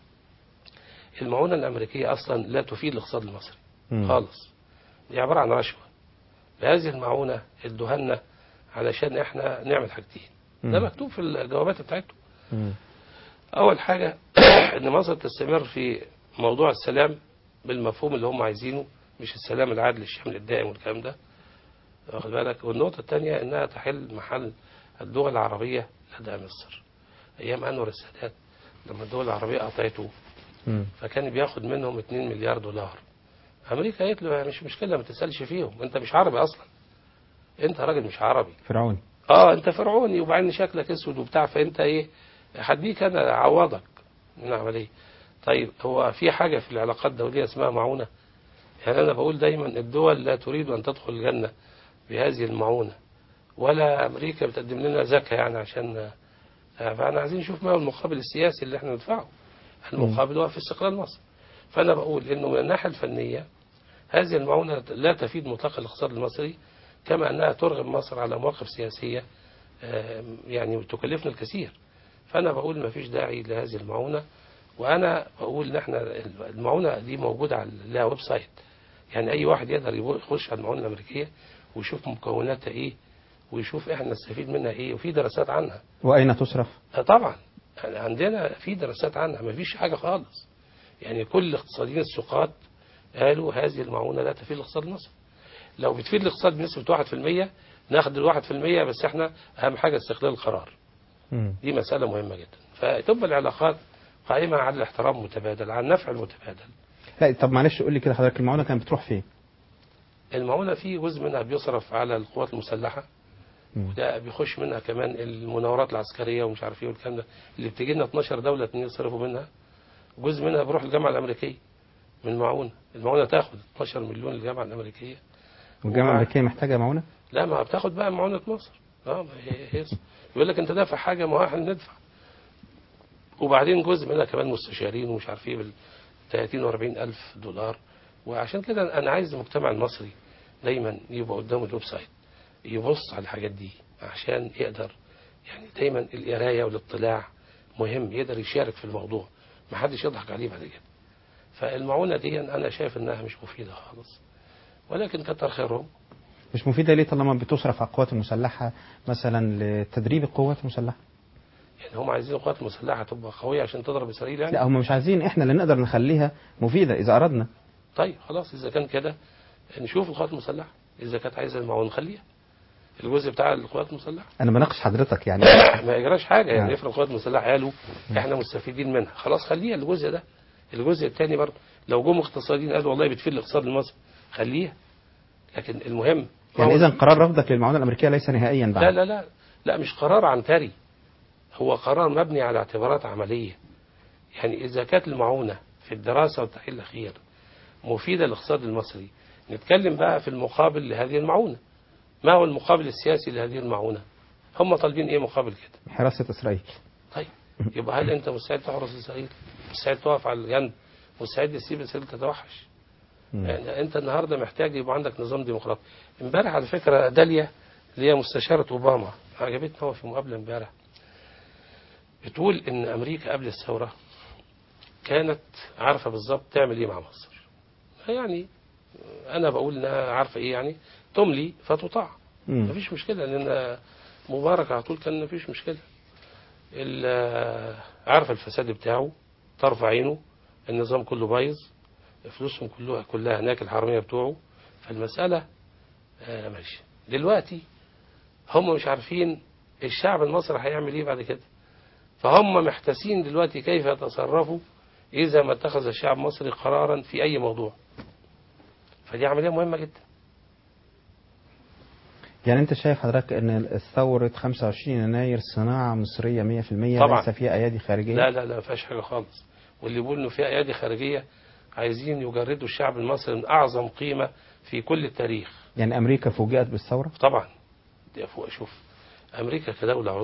المعونه الامريكيه اصلا لا تفيد الاقتصاد المصري مم. خالص دي عباره عن رشوه بهذه المعونه ادوها لنا علشان احنا نعمل حاجتين ده مم. مكتوب في الجوابات بتاعتهم مم. أول حاجة إن مصر تستمر في موضوع السلام بالمفهوم اللي هم عايزينه مش السلام العادل الشامل الدائم والكلام ده واخد بالك والنقطة الثانية إنها تحل محل الدول العربية لدى مصر أيام أنور السادات لما الدول العربية قطعته مم. فكان بياخد منهم 2 مليار دولار أمريكا قالت له مش مشكلة ما تسألش فيهم أنت مش عربي أصلا أنت راجل مش عربي فرعوني اه انت فرعوني وبعدين شكلك اسود وبتاع فانت ايه هديك انا اعوضك من عمليه طيب هو في حاجه في العلاقات الدوليه اسمها معونه يعني انا بقول دايما الدول لا تريد ان تدخل الجنه بهذه المعونه ولا امريكا بتقدم لنا زكاه يعني عشان آه، فاحنا عايزين نشوف ما هو المقابل السياسي اللي احنا ندفعه المقابل هو في استقلال مصر فانا بقول انه من الناحيه الفنيه هذه المعونه لا تفيد مطلق الاقتصاد المصري كما انها ترغب مصر على مواقف سياسيه آه، يعني تكلفنا الكثير فانا بقول ما فيش داعي لهذه المعونه وانا بقول ان احنا المعونه دي موجوده على لها ويب سايت يعني اي واحد يقدر يبو- يخش على المعونه الامريكيه ويشوف مكوناتها ايه ويشوف احنا نستفيد منها ايه وفي دراسات عنها واين تصرف آه، طبعا يعني عندنا في دراسات عنها ما فيش حاجه خالص يعني كل اقتصاديين السقاط قالوا هذه المعونه لا تفيد الاقتصاد المصري لو بتفيد الاقتصاد بنسبه 1% ناخد ال 1% بس احنا اهم حاجه استقلال القرار مم. دي مساله مهمه جدا فتبقى العلاقات قائمه على الاحترام المتبادل على النفع المتبادل لا طب معلش قول لي كده حضرتك المعونه كانت بتروح فين المعونه في جزء منها بيصرف على القوات المسلحه مم. وده بيخش منها كمان المناورات العسكريه ومش عارف ايه والكلام ده اللي بتيجي لنا 12 دوله اتنين يصرفوا منها جزء منها بيروح للجامعه الامريكيه من المعونه المعونه تاخد 12 مليون للجامعه الامريكيه والجامعه وبعد- الامريكيه محتاجه معونه لا ما بتاخد بقى معونه مصر اه ما هي هي يقول لك انت دافع حاجه ما هو احنا ندفع وبعدين جزء منها كمان مستشارين ومش عارف ايه بال 30 و40 الف دولار وعشان كده انا عايز المجتمع المصري دايما يبقى قدامه الويب سايت يبص على الحاجات دي عشان يقدر يعني دايما القرايه والاطلاع مهم يقدر يشارك في الموضوع ما حدش يضحك عليه بعد كده فالمعونه دي انا شايف انها مش مفيده خالص ولكن كتر خيرهم مش مفيده ليه طالما بتصرف على القوات المسلحه مثلا لتدريب القوات المسلحه يعني هم عايزين القوات المسلحه تبقى قويه عشان تضرب اسرائيل يعني لا هم مش عايزين احنا اللي نقدر نخليها مفيده اذا اردنا طيب خلاص اذا كان كده نشوف القوات المسلحه اذا كانت عايزه المعون نخليها الجزء بتاع القوات المسلحه انا بناقش حضرتك يعني ما يجراش حاجه يعني نعم. افرض القوات المسلحه قالوا احنا مستفيدين منها خلاص خليها الجزء ده الجزء الثاني برضه لو جم اقتصاديين قالوا والله بتفيد الاقتصاد المصري خليها لكن المهم يعني اذا قرار رفضك للمعونه الامريكيه ليس نهائيا بعد لا لا لا لا مش قرار عنتري هو قرار مبني على اعتبارات عملية يعني إذا كانت المعونة في الدراسة والتحليل الأخير مفيدة للاقتصاد المصري نتكلم بقى في المقابل لهذه المعونة ما هو المقابل السياسي لهذه المعونة هم طالبين إيه مقابل كده حراسه اسرائيل طيب يبقى هل أنت مستعد تحرس إسرائيل مستعد تقف على الجنب مستعد تسيب إسرائيل تتوحش يعني أنت النهاردة محتاج يبقى عندك نظام ديمقراطي امبارح على فكرة داليا اللي هي مستشارة أوباما عجبتني هو في مقابلة امبارح بتقول إن أمريكا قبل الثورة كانت عارفة بالظبط تعمل إيه مع مصر يعني أنا بقول إنها عارفة إيه يعني تملي فتطاع مم. مفيش مشكلة لأن مبارك على طول كان مفيش مشكلة ال- عارفة الفساد بتاعه طرف عينه النظام كله بايظ فلوسهم كلها كلها هناك الحرامية بتوعه فالمسألة آه ماشي دلوقتي هم مش عارفين الشعب المصري هيعمل ايه بعد كده فهم محتاسين دلوقتي كيف يتصرفوا إذا ما اتخذ الشعب المصري قرارا في أي موضوع فدي عملية مهمة جدا يعني انت شايف حضرتك ان ثوره 25 يناير صناعه مصريه 100% طبعا. ليس فيها ايادي خارجيه لا لا لا ما فيهاش حاجة خالص واللي بيقول إنه في أيادي خارجية عايزين يجردوا الشعب المصري من أعظم قيمة في كل التاريخ يعني امريكا فوجئت بالثوره طبعا دي فوق شوف أمريكا كدولة عظمى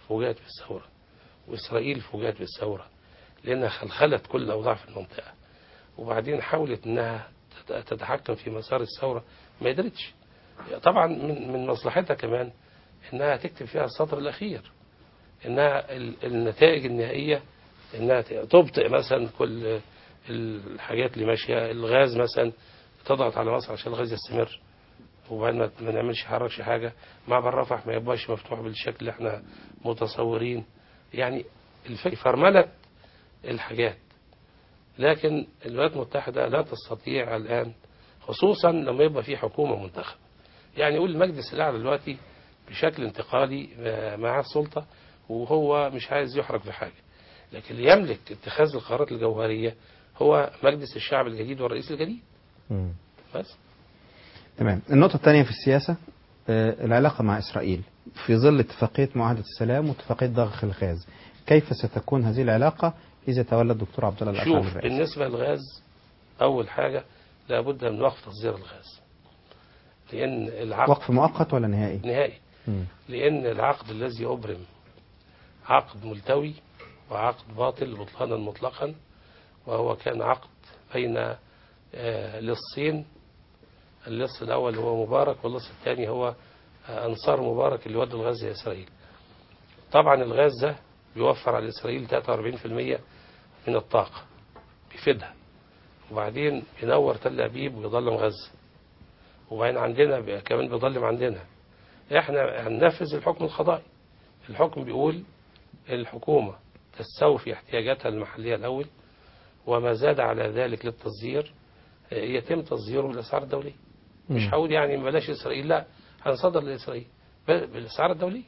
فوجئت بالثورة وإسرائيل فوجئت بالثورة لأنها خلخلت كل الأوضاع في المنطقة وبعدين حاولت أنها تت- تتحكم في مسار الثورة ما قدرتش طبعا من من مصلحتها كمان أنها تكتب فيها السطر الأخير أنها ال- النتائج النهائية أنها ت- تبطئ مثلا كل الحاجات اللي ماشية الغاز مثلا تضغط على مصر عشان الغاز يستمر وبعدين ما- ما نعملش حركش حاجة معبر رفح ما يبقاش مفتوح بالشكل اللي احنا متصورين يعني الفكرة فرملت الحاجات لكن الولايات المتحدة لا تستطيع الآن خصوصا لما يبقى في حكومة منتخبة يعني يقول المجلس الأعلى دلوقتي بشكل انتقالي آه، معاه السلطة وهو مش عايز يحرك في حاجة لكن اللي يملك اتخاذ القرارات الجوهرية هو مجلس الشعب الجديد والرئيس الجديد مم. بس تمام النقطة الثانية في السياسة آه، العلاقة مع إسرائيل في ظل اتفاقية معاهدة السلام واتفاقية ضخ الغاز كيف ستكون هذه العلاقة إذا تولى الدكتور عبد الله الأفعال شوف الرئيس بالنسبة للغاز أول حاجة لابد من وقف تصدير الغاز لأن العقد وقف مؤقت ولا نهائي نهائي مم. لأن العقد الذي أبرم عقد ملتوي وعقد باطل بطلانا مطلقا وهو كان عقد بين آه، لصين اللص الأول هو مبارك واللص الثاني هو آه، أنصار مبارك اللي ودوا الغاز لإسرائيل طبعا الغاز ده بيوفر على إسرائيل 43% من الطاقة بيفيدها وبعدين بينور تل أبيب ويظلم غزة وبعدين عندنا بي- كمان بيظلم عندنا احنا هننفذ الحكم القضائي الحكم بيقول الحكومة تستوفي احتياجاتها المحلية الأول وما زاد على ذلك للتصدير آه، يتم تصديره بالأسعار الدولية مش مم. هقول يعني بلاش إسرائيل لا هنصدر لإسرائيل ب- بالأسعار الدولية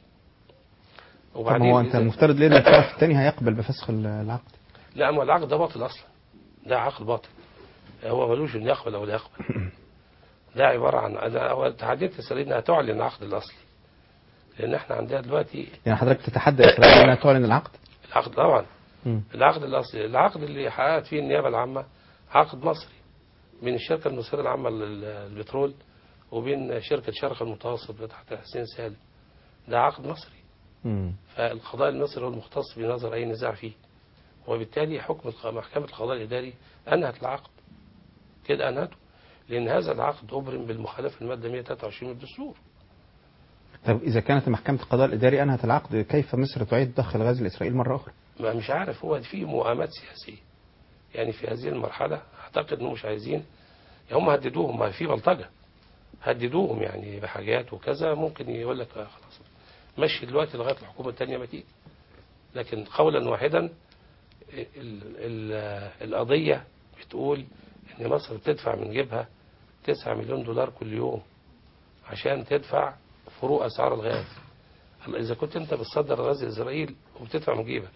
طب ما هو أنت إذا- المفترض ليه إن الطرف الثاني هيقبل بفسخ ال- العقد لا ما العقد ده باطل اصلا ده عقد باطل هو ملوش ان يقبل او لا يقبل ده عباره عن انا هو تحديت اسرائيل انها تعلن العقد الاصلي لان احنا عندنا دلوقتي يعني حضرتك تتحدى إسرائيل إنها تعلن العقد العقد طبعا مم. العقد الاصلي العقد اللي حققت فيه النيابه العامه عقد مصري بين الشركه المصريه العامه لل- للبترول وبين شركه شرق المتوسط تحت حسين سالم ده عقد مصري مم. فالقضاء المصري هو المختص بنظر أي نزاع فيه وبالتالي حكم الق- محكمة القضاء الإداري أنهت العقد كده أنهته لأن هذا العقد أبرم بالمخالفة للمادة 123 من الدستور طب إذا كانت محكمة القضاء الإداري أنهت العقد كيف مصر تعيد ضخ الغاز لإسرائيل مرة أخرى ما مش عارف هو في مؤامات سياسية يعني في هذه المرحلة أعتقد إنهم مش عايزين يعني هم هددوهم ما في بلطجة هددوهم يعني بحاجات وكذا ممكن يقول لك آه خلاص مشي دلوقتي لغاية الحكومة الثانية ما تيجي لكن قولا واحدا ال ال القضية بتقول إن مصر بتدفع من جيبها 9 مليون دولار كل يوم عشان تدفع فروق أسعار الغاز هلا إذا كنت أنت بتصدر غاز إسرائيل وبتدفع من جيبك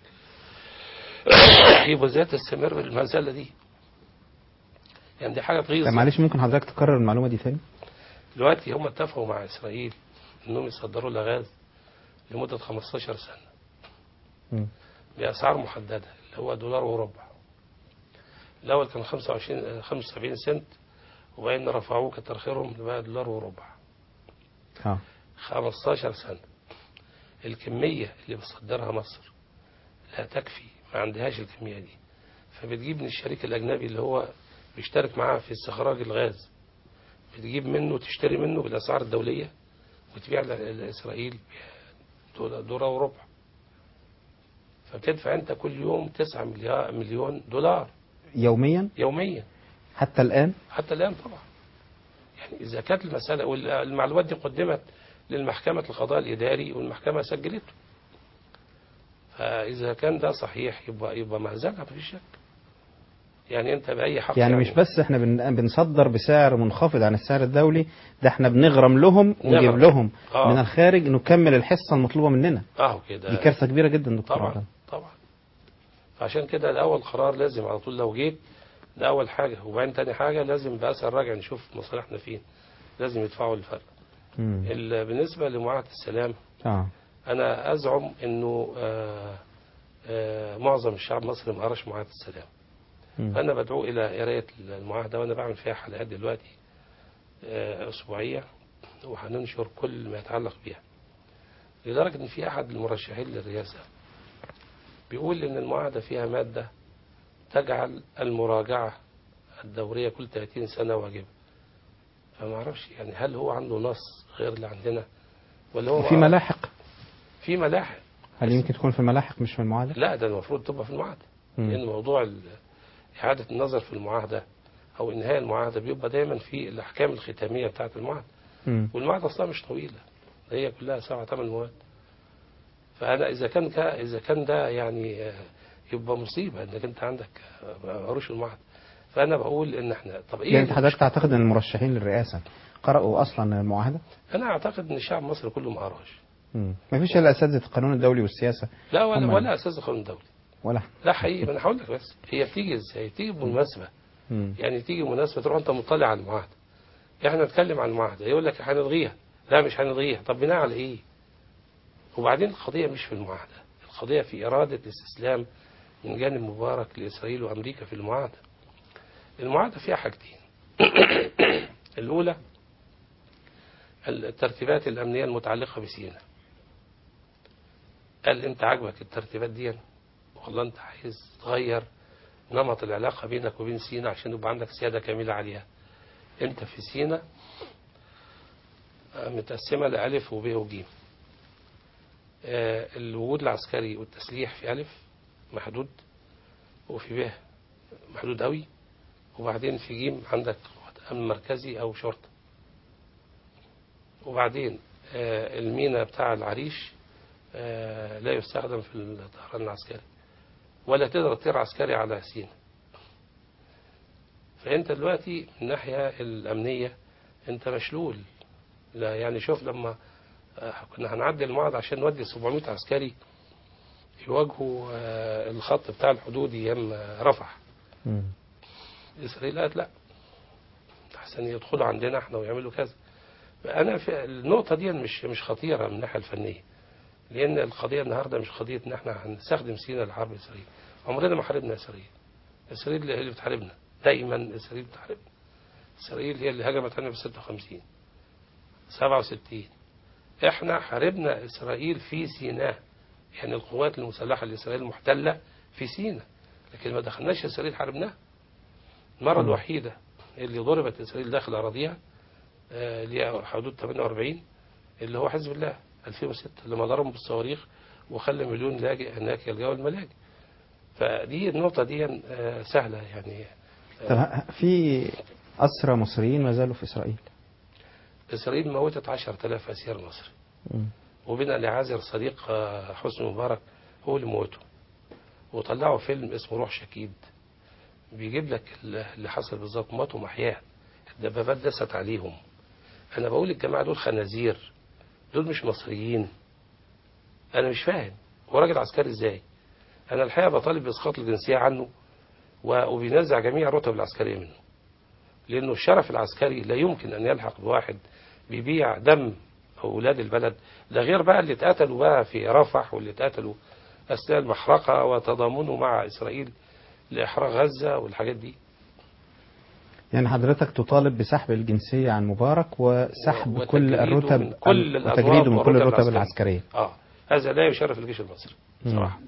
يبقى ازاي تستمر بالمسألة دي يعني دي حاجة تغيظ طب معلش ممكن حضرتك تكرر المعلومة دي تاني دلوقتي هم اتفقوا مع إسرائيل إنهم يصدروا لها غاز لمدة 15 سنة مم. بأسعار محددة اللي هو دولار وربع الأول كان 25 75 سنت وبعدين رفعوه كتر خيرهم بقى دولار وربع اه 15 سنة الكمية اللي بتصدرها مصر لا تكفي ما عندهاش الكمية دي فبتجيب من الشريك الأجنبي اللي هو بيشترك معاها في استخراج الغاز بتجيب منه تشتري منه بالأسعار الدولية وتبيع ل- لإسرائيل دول- دولار وربع فبتدفع أنت كل يوم 9 مليار مليون دولار يوميا يوميا حتى الآن حتى الآن طبعا يعني إذا كانت المسألة والمعلومات دي قدمت للمحكمة القضاء الإداري والمحكمة سجلته فإذا كان ده صحيح يبقى يبقى مهزلة مفيش شك يعني أنت بأي حق يعني مش بس احنا بن- بنصدر بسعر منخفض عن السعر الدولي ده احنا بنغرم لهم ونجيب نغرم. لهم آه. من الخارج نكمل الحصة المطلوبة مننا أهو كده دي كارثة كبيرة جدا دكتور طبعا عبد طبعا فعشان كده الأول قرار لازم على طول لو جيت ده أول حاجة وبعدين تاني حاجة لازم بأسر راجع نشوف مصالحنا فين لازم يدفعوا الفرق مم. ال- بالنسبة لمعاهدة السلام اه أنا أزعم إنه آه آه معظم الشعب المصري ما قراش معاهدة السلام مم. فأنا بدعو إلى قراية المعاهدة وأنا بعمل فيها حلقات دلوقتي آه أسبوعية وهننشر كل ما يتعلق بها لدرجة إن في أحد المرشحين للرئاسة بيقول إن المعاهدة فيها مادة تجعل المراجعة الدورية كل 30 سنة واجبة فما أعرفش يعني هل هو عنده نص غير اللي عندنا ولا هو وفي ما- ملاحق في ملاحق هل يمكن تكون في الملاحق مش في المعادلة؟ لا ده المفروض تبقى في المعاهدة مم. لأن موضوع ال- إعادة النظر في المعاهدة أو إنهاء المعاهدة بيبقى دايما في الأحكام الختامية بتاعة المعاهدة مم. والمعاهدة أصلا مش طويلة ده هي كلها سبعة ثمان مواد فأنا إذا كان كا إذا كان ده يعني آه، يبقى مصيبة إنك أنت عندك آه، ما قروش المعاهدة فأنا بقول إن إحنا طب إيه يعني انت حضرتك تعتقد ان المرشحين للرئاسة قرأوا اصلا المعاهدة؟ أنا أعتقد إن الشعب المصري كله ما قراش مم. ما فيش الا اساتذة القانون الدولي والسياسة لا ولا هم- ولا أساس القانون الدولي ولا لا حقيقي ما أنا هقول لك بس هي بتيجي إزاي؟ بتيجي بمناسبة مم. يعني تيجي مناسبة تروح أنت مطلع على المعاهدة إحنا نتكلم عن المعاهدة يقول لك هنلغيها لا مش هنلغيها طب بناء على إيه؟ وبعدين القضية مش في المعاهدة القضية في إرادة الاستسلام من جانب مبارك لإسرائيل وأمريكا في المعاهدة المعاهدة فيها حاجتين الأولى الترتيبات الأمنية المتعلقة بسيناء قال أنت عاجبك الترتيبات دي والله أنت عايز تغير نمط العلاقة بينك وبين سيناء عشان يبقى عندك سيادة كاملة عليها أنت في سيناء آه، متقسمة لألف وب وجيم آه، الوجود العسكري والتسليح في ألف محدود وفي ب محدود قوي وبعدين في جيم عندك قوات أمن مركزي أو شرطة وبعدين آه، المينا بتاع العريش آه، لا يستخدم في الطيران العسكري ولا تقدر تطير عسكري على سينا فأنت دلوقتي من الناحية الأمنية أنت مشلول لا يعني شوف لما آه، كنا هنعدي المعهد عشان نودي 700 عسكري يواجهوا آه، الخط بتاع الحدود أيام آه، رفح مم. إسرائيل قالت لا أحسن يدخلوا عندنا احنا ويعملوا كذا أنا في النقطة دي مش مش خطيرة من الناحية الفنية لأن القضية النهاردة مش قضية إن احنا هنستخدم سينا لحرب إسرائيل عمرنا ما حاربنا إسرائيل إسرائيل هي اللي بتحاربنا دايما إسرائيل بتحاربنا إسرائيل هي اللي هجمت علينا في 56 67 احنا حاربنا إسرائيل في سيناء يعني القوات المسلحة الإسرائيلية المحتلة في سيناء لكن ما دخلناش إسرائيل حاربناها المرة الوحيدة اللي ضربت إسرائيل داخل أراضيها آه، اللي هي حدود 48 اللي هو حزب الله 2006 لما ضربهم بالصواريخ وخلى مليون لاجئ هناك يلجأوا الملاجئ فدي النقطة دي آه، سهلة يعني طب ه- في أسرى مصريين ما زالوا في إسرائيل إسرائيل موتت 10000 أسير مصري مم. وبنا لعازر صديق آه، حسني مبارك هو اللي موته وطلعوا فيلم اسمه روح شكيد بيجيب لك اللي حصل بالظبط ماتوا محياه الدبابات دست عليهم انا بقول الجماعه دول خنازير دول مش مصريين انا مش فاهم هو راجل عسكري ازاي انا الحقيقه بطالب باسقاط الجنسيه عنه و- وبينزع جميع الرتب العسكريه منه لانه الشرف العسكري لا يمكن ان يلحق بواحد بيبيع دم اولاد البلد ده غير بقى اللي اتقتلوا بقى في رفح واللي اتقتلوا اثناء المحرقه وتضامنه مع اسرائيل لاحراق غزه والحاجات دي يعني حضرتك تطالب بسحب الجنسية عن مبارك وسحب و- كل وتجريده الرتب من كل الأدوار وتجريده من كل والرتب الرتب العسكرية. العسكرية اه هذا لا يشرف الجيش المصري مم. صراحه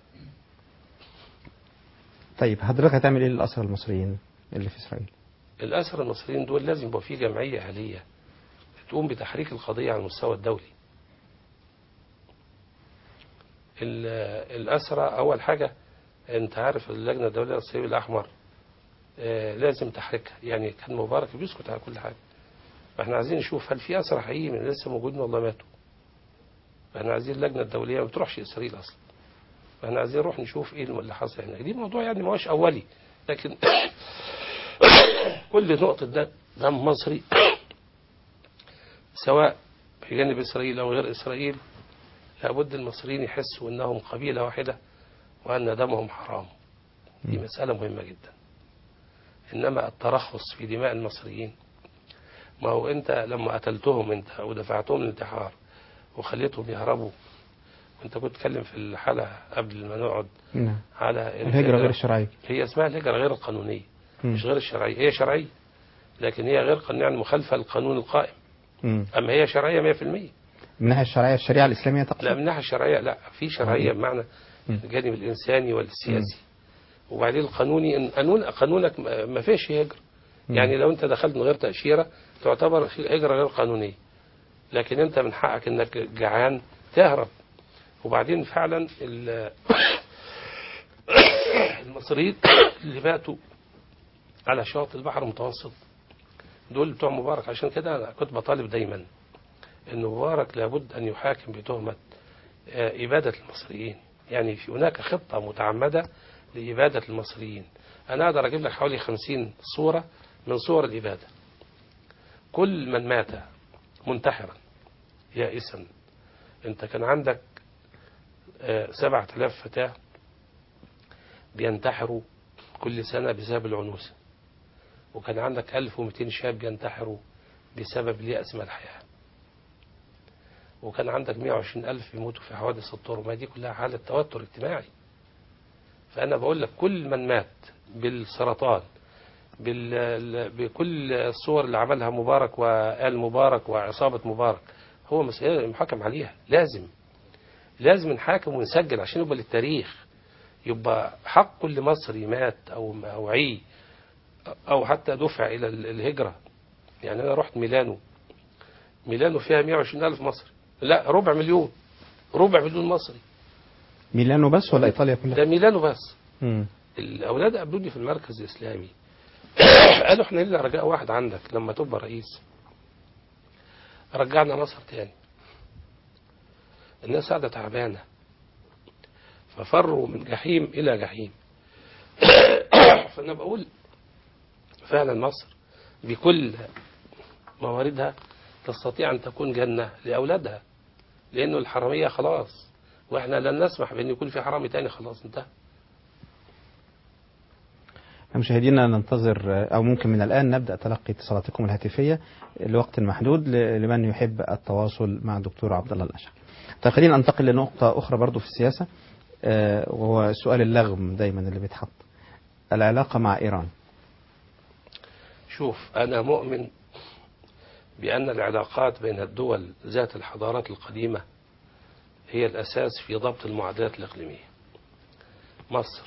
طيب حضرتك هتعمل ايه للأسرى المصريين اللي في إسرائيل؟ الأسرى المصريين دول لازم يبقى في جمعية آلية تقوم بتحريك القضية على المستوى الدولي ال- الأسرى أول حاجة أنت عارف اللجنة الدولية للصليب الأحمر آه، لازم تحريكها يعني كان مبارك بيسكت على كل حاجة فاحنا عايزين نشوف هل في أسرى حقيقي من اللي لسه موجودين والله ماتوا فاحنا عايزين اللجنة الدولية ما تروحش إسرائيل أصلا فاحنا عايزين نروح نشوف ايه اللي حصل هناك دي موضوع يعني ما هوش أولي لكن كل نقطة دم دم مصري سواء في جانب إسرائيل أو غير إسرائيل لابد المصريين يحسوا أنهم قبيلة واحدة وأن دمهم حرام دي مسألة مهمة جدا إنما الترخص في دماء المصريين ما هو أنت لما قتلتهم أنت ودفعتهم للانتحار وخليتهم يهربوا وأنت كنت تتكلم في الحلقة قبل ما نقعد نعم على الهجرة غير الشرعية هي اسمها الهجرة غير القانونية مم. مش غير الشرعية هي شرعية لكن هي غير قانونية يعني مخالفة للقانون القائم مم. أما هي شرعية 100% من الناحيه الشرعيه الشريعه الاسلاميه تقصد لا من الناحيه الشرعيه لا في شرعيه بمعنى الجانب الانساني والسياسي وبعدين القانوني إن قانون قانونك ما ما فيش هجره يعني لو انت دخلت من غير تاشيره تعتبر هجره غير قانونيه لكن انت من حقك انك جعان تهرب وبعدين فعلا ال- المصريين اللي باتوا على شاطئ البحر المتوسط دول بتوع مبارك عشان كده انا كنت بطالب دايما ان مبارك لابد ان يحاكم بتهمه آه، اباده المصريين يعني في هناك خطه متعمده لاباده المصريين انا اقدر اجيب لك حوالي 50 صوره من صور الاباده كل من مات منتحرا يائسا انت كان عندك آه، سبعة آلاف فتاة بينتحروا كل سنة بسبب العنوسة وكان عندك 1200 شاب ينتحروا بسبب اليأس من الحياة وكان عندك 120 ألف يموتوا في حوادث الطرق ما دي كلها حالة توتر اجتماعي فأنا بقول لك كل من مات بالسرطان بال... بكل الصور اللي عملها مبارك وآل مبارك وعصابة مبارك هو مسألة محاكم عليها لازم لازم نحاكم ونسجل عشان يبقى للتاريخ يبقى حق كل مصري مات أو أو عي أو حتى دفع إلى ال- الهجرة يعني أنا رحت ميلانو ميلانو فيها 120 ألف مصري لا ربع مليون ربع مليون مصري ميلانو بس ولا ايطاليا كلها ده ميلانو بس مم. الأولاد قابلوني في المركز الإسلامي قالوا احنا لنا رجاء واحد عندك لما تبقى رئيس رجعنا مصر تاني الناس قاعدة تعبانة ففروا من جحيم إلى جحيم فأنا بقول فعلا مصر بكل مواردها تستطيع أن تكون جنة لأولادها لأنه الحرامية خلاص وإحنا لن نسمح بأن يكون في حرامي تاني خلاص انتهى مشاهدينا ننتظر أو ممكن من الآن نبدأ تلقي اتصالاتكم الهاتفية لوقت محدود ل- لمن يحب التواصل مع الدكتور عبد الله الأشعري. طيب خلينا ننتقل لنقطة أخرى برضو في السياسة آه، وهو سؤال اللغم دايما اللي بيتحط العلاقة مع إيران شوف أنا مؤمن بأن العلاقات بين الدول ذات الحضارات القديمة هي الأساس في ضبط المعادلات الإقليمية مصر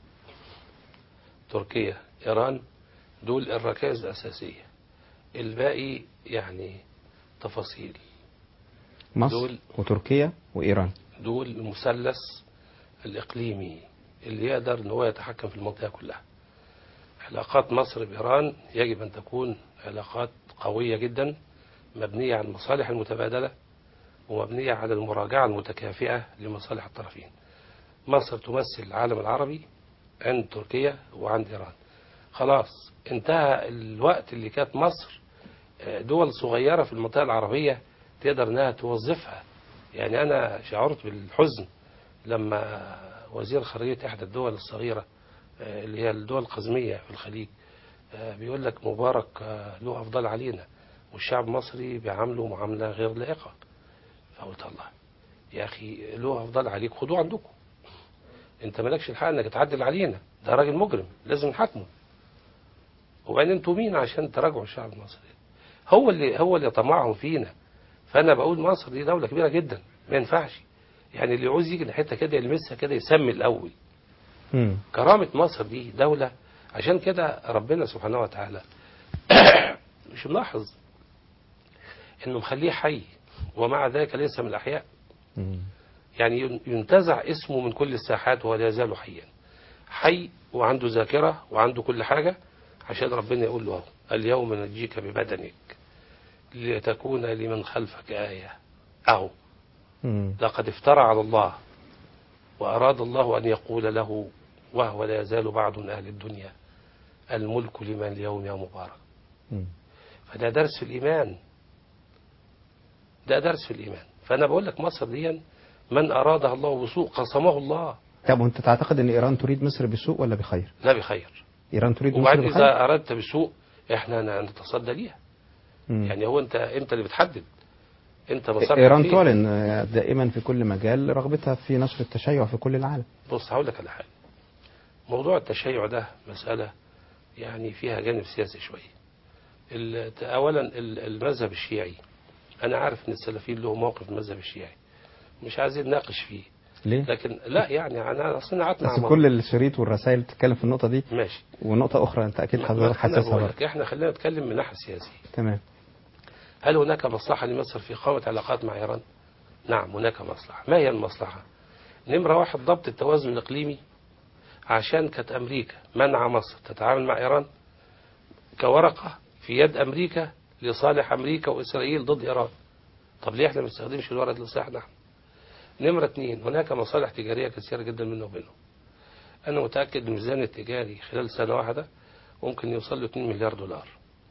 تركيا إيران دول الركائز الأساسية الباقي يعني تفاصيل مصر دول- وتركيا وإيران دول المثلث الإقليمي اللي يقدر ان هو يتحكم في المنطقة كلها علاقات مصر بإيران يجب أن تكون علاقات قوية جدا مبنية على المصالح المتبادلة ومبنية على المراجعة المتكافئة لمصالح الطرفين مصر تمثل العالم العربي عند تركيا وعند إيران خلاص انتهى الوقت اللي كانت مصر آه، دول صغيرة في المنطقة العربية تقدر انها توظفها يعني انا شعرت بالحزن لما وزير خارجية احدى الدول الصغيرة آه، اللي هي الدول القزمية في الخليج آه، بيقول لك مبارك آه، له افضل علينا والشعب المصري بيعامله معاملة غير لائقة فقلت الله يا اخي له افضل عليك خدوه عندكم انت مالكش الحق انك تعدل علينا ده راجل مجرم لازم نحاكمه وبعدين انتوا مين عشان تراجعوا الشعب المصري هو اللي هو اللي طمعهم فينا فانا بقول مصر دي دوله كبيره جدا ما ينفعش يعني اللي يعوز يجي لحته كده يلمسها كده يسمي الاول مم. كرامه مصر دي دوله عشان كده ربنا سبحانه وتعالى مش ملاحظ انه مخليه حي ومع ذلك ليس من الاحياء مم. يعني ين- ينتزع اسمه من كل الساحات ولا يزال حيا حي وعنده ذاكرة وعنده كل حاجة عشان ربنا يقول له أهو، اليوم نجيك ببدنك لتكون لمن خلفك آية أهو مم. لقد افترى على الله وأراد الله أن يقول له وهو لا يزال بعض من أهل الدنيا الملك لمن اليوم يا مبارك مم. فده درس في الإيمان ده درس في الإيمان فأنا بقول لك مصر دي من أرادها الله بسوء قصمه الله طب وانت تعتقد ان ايران تريد مصر بسوء ولا بخير؟ لا بخير ايران تريد مصر وبعدين بخير؟ إذا أردت بسوء إحنا نتصدى ليها مم. يعني هو أنت أنت اللي بتحدد أنت مصالحك ايران فين. تعلن آه، دائما في كل مجال رغبتها في نشر التشيع في كل العالم بص هقول لك على حاجة موضوع التشيع ده مسألة يعني فيها جانب سياسي شوية ال- أولا ال- المذهب الشيعي انا عارف ان السلفيين له موقف في المذهب الشيعي مش عايزين نناقش فيه ليه؟ لكن لا يعني انا اصلا قعدت مع بس مر- كل الشريط والرسائل بتتكلم في النقطة دي ماشي ونقطة أخرى أنت أكيد ما- حضرتك أنا حاسسها بقول برضه لك احنا خلينا نتكلم من الناحيه السياسيه تمام هل هناك مصلحة لمصر في إقامة علاقات مع إيران؟ نعم هناك مصلحة ما هي المصلحة؟ نمرة واحد ضبط التوازن الإقليمي عشان كانت أمريكا منع مصر تتعامل مع إيران كورقة في يد أمريكا لصالح أمريكا وإسرائيل ضد إيران طب ليه احنا ما بنستخدمش الورق ده لصالحنا احنا؟ نمرة اثنين هناك مصالح تجارية كثيرة جدا بيننا وبينهم أنا متأكد إن الميزان التجاري خلال سنة واحدة ممكن يوصل له 2 مليار دولار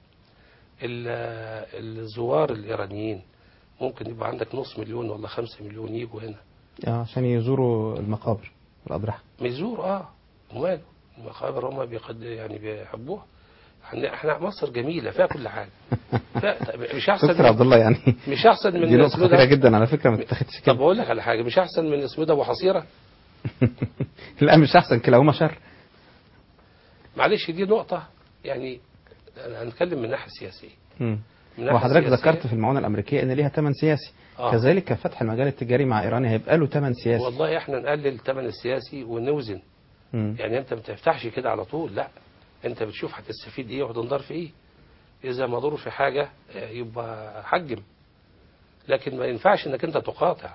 ال- الزوار الإيرانيين ممكن يبقى عندك نص مليون ولا خمسة مليون يجوا هنا آه عشان يزوروا المقابر والأضرحة ميزور اه وماله المقابر هم بيقد يعني بيحبوها احنا احنا مصر جميلة فيها كل حاجة فيها مش احسن دكتور عبد الله يعني مش احسن من دي نقطة اسمه ده. خطيرة جدا على فكرة ما تتاخدش طب كده بقول لك على حاجة مش احسن من اسمه ده ابو حصيرة لا مش أحسن كلاهما شر معلش دي نقطة يعني أنا هنتكلم من الناحية السياسية مم. من الناحية وحضرتك السياسية- ذكرت في المعونة الأمريكية إن ليها ثمن سياسي آه. كذلك فتح المجال التجاري مع إيران هيبقى له ثمن سياسي والله احنا نقلل الثمن السياسي ونوزن مم. يعني انت ما تفتحش كده على طول لا انت بتشوف هتستفيد ايه وهتنضر في ايه اذا مضر في حاجة اه، يبقى حجم لكن ما ينفعش انك انت تقاطع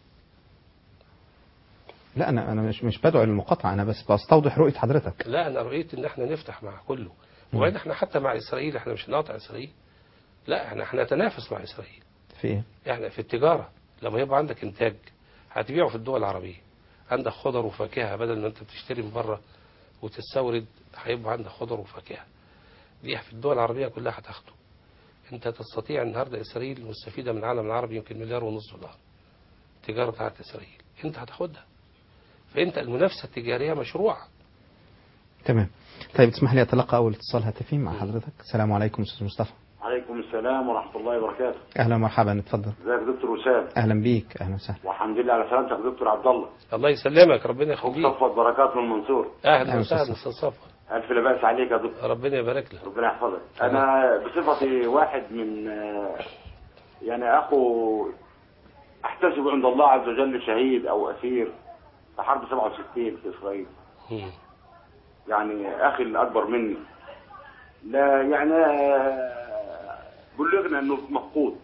لا أنا أنا مش مش بدعو للمقاطعة أنا بس بستوضح رؤية حضرتك لا انا رأيت ان احنا نفتح مع كله وبعدين احنا حتى مع اسرائيل احنا مش هنقاطع اسرائيل لا احنا احنا نتنافس مع اسرائيل في إيه؟ يعني في التجارة لما يبقى عندك انتاج هتبيعه في الدول العربية عندك خضر وفاكهة بدل ما انت بتشتري من بره وتستورد هيبقى عندك خضر وفاكهة دي في الدول العربية كلها هتاخده انت تستطيع النهاردة اسرائيل مستفيدة من العالم العربي يمكن مليار ونص دولار التجارة بتاعت اسرائيل انت هتاخدها فانت المنافسة التجارية مشروعة تمام طيب تسمح لي أتلقى أول اتصال هاتفي مع حضرتك السلام عليكم أستاذ مصطفى عليكم السلام ورحمة الله وبركاته أهلا ومرحبا اتفضل ازيك يا دكتور وسام أهلا بيك أهلا وسهلا والحمد لله على سلامتك يا دكتور عبد الله الله يسلمك ربنا يخليك صفوت بركات من المنصور اهلا أهلا وسهلا وسهلا. استاذ صفوت ألف لا بأس عليك يا دكتور ربنا يبارك لك ربنا يحفظك أنا بصفتي واحد من آه، يعني أخو أحتسب عند الله عز وجل شهيد أو أسير في حرب 67 في إسرائيل مم. يعني أخي الأكبر مني لا يعني آه، بلغنا أنه مفقود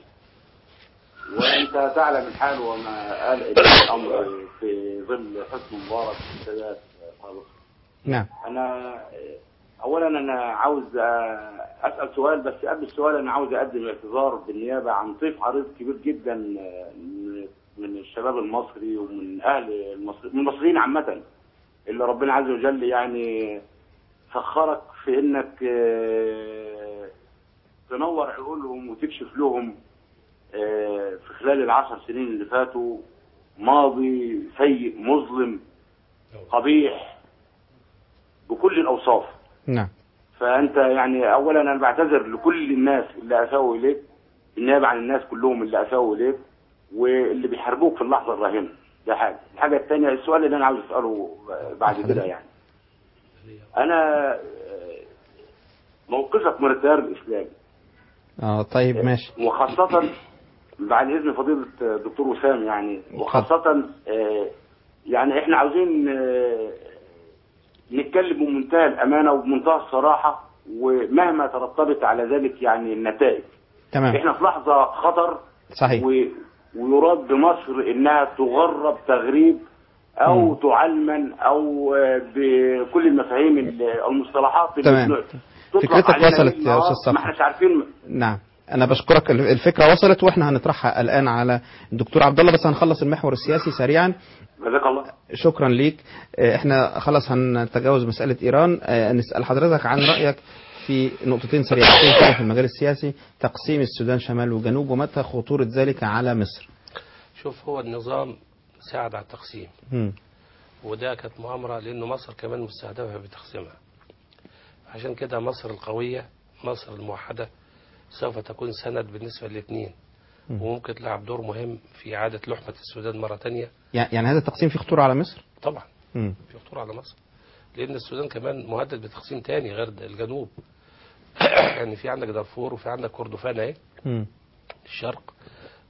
وأنت تعلم الحال وما قال إليه الأمر في ظل حسن مبارك والسادات سابقا نعم أنا أولا أنا عاوز آه، أسأل سؤال بس قبل السؤال أنا عاوز أقدم اعتذار بالنيابة عن طيف عريض كبير جدا آه، من- من الشباب المصري ومن أهل المصري من المصريين عامة اللي ربنا عز وجل يعني سخرك في إنك آه، تنور عقولهم وتكشف لهم آه، في خلال العشر سنين اللي فاتوا ماضي سيء مظلم قبيح بكل الأوصاف نعم فأنت يعني أولا أنا بعتذر لكل الناس اللي أساءوا إليك بالنيابة عن الناس كلهم اللي أساءوا إليك واللي بيحاربوك في اللحظة الراهنة ده حاجة الحاجة الثانية السؤال اللي أنا عاوز أسأله بعد كده يعني أنا آه، موقفك من التيار الإسلامي اه طيب ماشي وخاصة بعد إذن فضيلة الدكتور وسام يعني وخاصة آه، يعني إحنا عاوزين آه، نتكلم بمنتهى الأمانة وبمنتهى الصراحة ومهما ترتبط على ذلك يعني النتائج تمام إحنا في لحظة خطر صحيح و... ويراد بمصر إنها تغرب تغريب أو مم. تعلمن أو آه، بكل المفاهيم ال- المصطلحات اللي تمام. بتطلق فكرتك علينا وصلت ليل يا نهار، أستاذ صفوت. ما احناش عارفين نعم انا بشكرك الفكره وصلت واحنا هنطرحها الان على الدكتور عبد الله بس هنخلص المحور السياسي سريعا جزاك الله شكرا ليك آه، احنا خلاص هنتجاوز مساله ايران آه، نسال حضرتك عن رايك في نقطتين سريعتين كده في المجال السياسي تقسيم السودان شمال وجنوب ومتى خطوره ذلك على مصر شوف هو النظام ساعد على التقسيم مم. وده كانت مؤامرة لأنه مصر كمان مستهدفة بتقسيمها عشان كده مصر القوية مصر الموحدة سوف تكون سند بالنسبة للاثنين مم. وممكن تلعب دور مهم في إعادة لحمة السودان مرة تانية يعني يعني هذا التقسيم فيه خطوره على مصر طبعا مم. في خطورة على مصر لأن السودان كمان مهدد بتقسيم تاني غير الجنوب يعني في عندك دارفور وفي عندك كردفان اهي مم. الشرق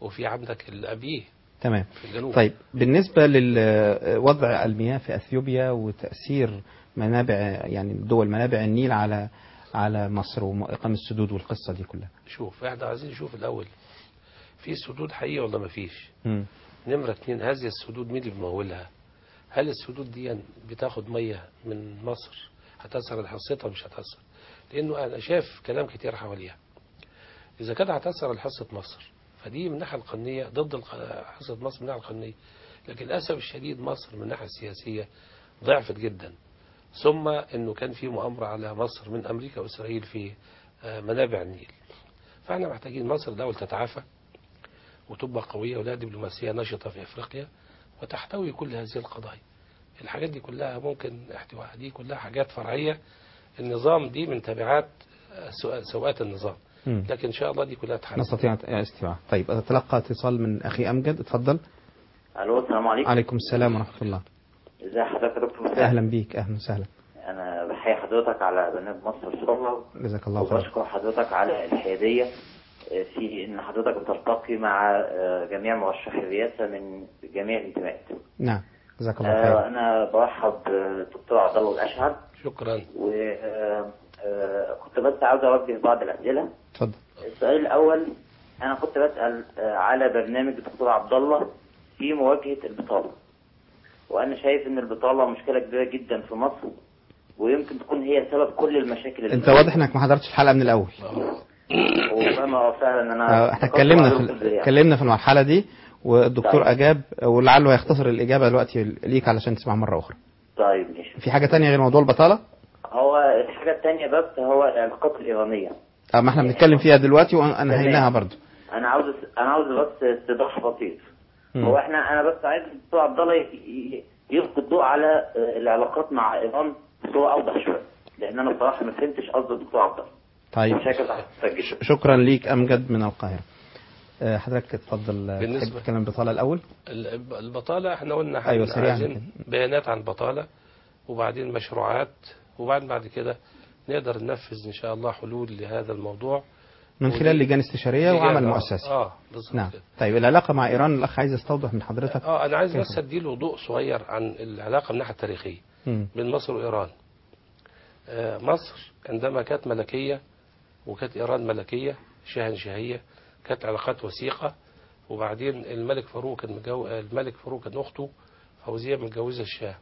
وفي عندك الأبيه تمام في الجنوب طيب بالنسبة لوضع المياه في أثيوبيا وتأثير منابع يعني دول منابع النيل على على مصر وإقامة السدود والقصة دي كلها شوف احنا عايزين نشوف الأول في سدود حقيقية ولا ما فيش مم. نمرة اتنين هذه السدود مين اللي بيمولها هل السدود دي بتاخد مية من مصر هتأثر على حصتها مش هتأثر لأنه أنا شايف كلام كتير حواليها إذا كانت هتأثر على حصة مصر فدي من الناحية القانونية ضد الق- حصة مصر من الناحية القانونية لكن للأسف الشديد مصر من الناحية السياسية ضعفت جدا ثم أنه كان في مؤامرة على مصر من أمريكا وإسرائيل في آه، منابع النيل فاحنا محتاجين مصر الأول تتعافى وتبقى قوية ولها دبلوماسية نشطة في أفريقيا وتحتوي كل هذه القضايا الحاجات دي كلها ممكن احتوائها دي كلها حاجات فرعية النظام دي من تبعات آه، سو- سوءات النظام مم. لكن إن شاء الله دي كلها تحل نستطيع استيعاب طيب أتلقى اتصال من أخي أمجد اتفضل الو السلام عليكم عليكم السلام ورحمة الله ازي حضرتك يا دكتور مساء أهلا بيك أهلا وسهلا انا بحيي حضرتك على برنامج مصر الحرة جزاك الله خير وبشكر حضرتك على الحيادية آه، في ان حضرتك بتلتقي مع آه، جميع مرشحي الرئاسة من جميع الانتماءات نعم جزاك الله آه، خير انا برحب بالدكتور عبد الله الاشعر شكرا وكنت بس عاوز اوجه بعض الاسئله اتفضل السؤال الاول انا كنت بسال آه، على برنامج الدكتور عبد الله في مواجهه البطاله وانا شايف ان البطاله مشكله كبيره جدا في مصر ويمكن تكون هي سبب كل المشاكل اللي أنت واضح إنك ما حضرتش الحلقة من الأول وفاهمة فعلا انا آه، احنا اتكلمنا في يعني. اتكلمنا في المرحلة دي والدكتور طيب. أجاب ولعله يختصر الإجابة دلوقتي ليك علشان تسمع مرة أخرى طيب ماشي في حاجة تانية غير موضوع البطالة؟ هو الحاجه الثانيه بس هو العلاقات الايرانيه اه ما احنا بنتكلم فيها دلوقتي وأنهيناها برضو انا عاوز انا عاوز بس استيضاح بسيط مم. هو احنا انا بس عايز الدكتور عبد الله ي- ي- يلقي الضوء على آه، العلاقات مع ايران بصوره اوضح شويه لان انا بصراحه ما فهمتش قصد الدكتور عبد الله طيب مشاكل هتتسجل شكرا ليك أمجد من القاهرة آه، حضرتك اتفضل آه، بالنسبة- تحب تتكلم البطالة الأول؟ ال- البطالة احنا قلنا أيوة، احنا سريعاً عايزين كده. بيانات عن البطالة وبعدين مشروعات وبعدين بعد كده نقدر ننفذ ان شاء الله حلول لهذا الموضوع من ودي- خلال لجان استشارية لجان، وعمل آه، مؤسسي اه بالظبط نعم كده. طيب العلاقة مع إيران الأخ عايز يستوضح من حضرتك اه انا عايز كيف؟ بس اديله ضوء صغير عن العلاقة من الناحية التاريخية مم. بين مصر وإيران آه، مصر عندما كانت ملكية وكانت إيران ملكية شاهنشاهية كانت علاقات وثيقة وبعدين الملك فاروق كان مجو... الملك فاروق كان أخته فوزية متجوزة الشاه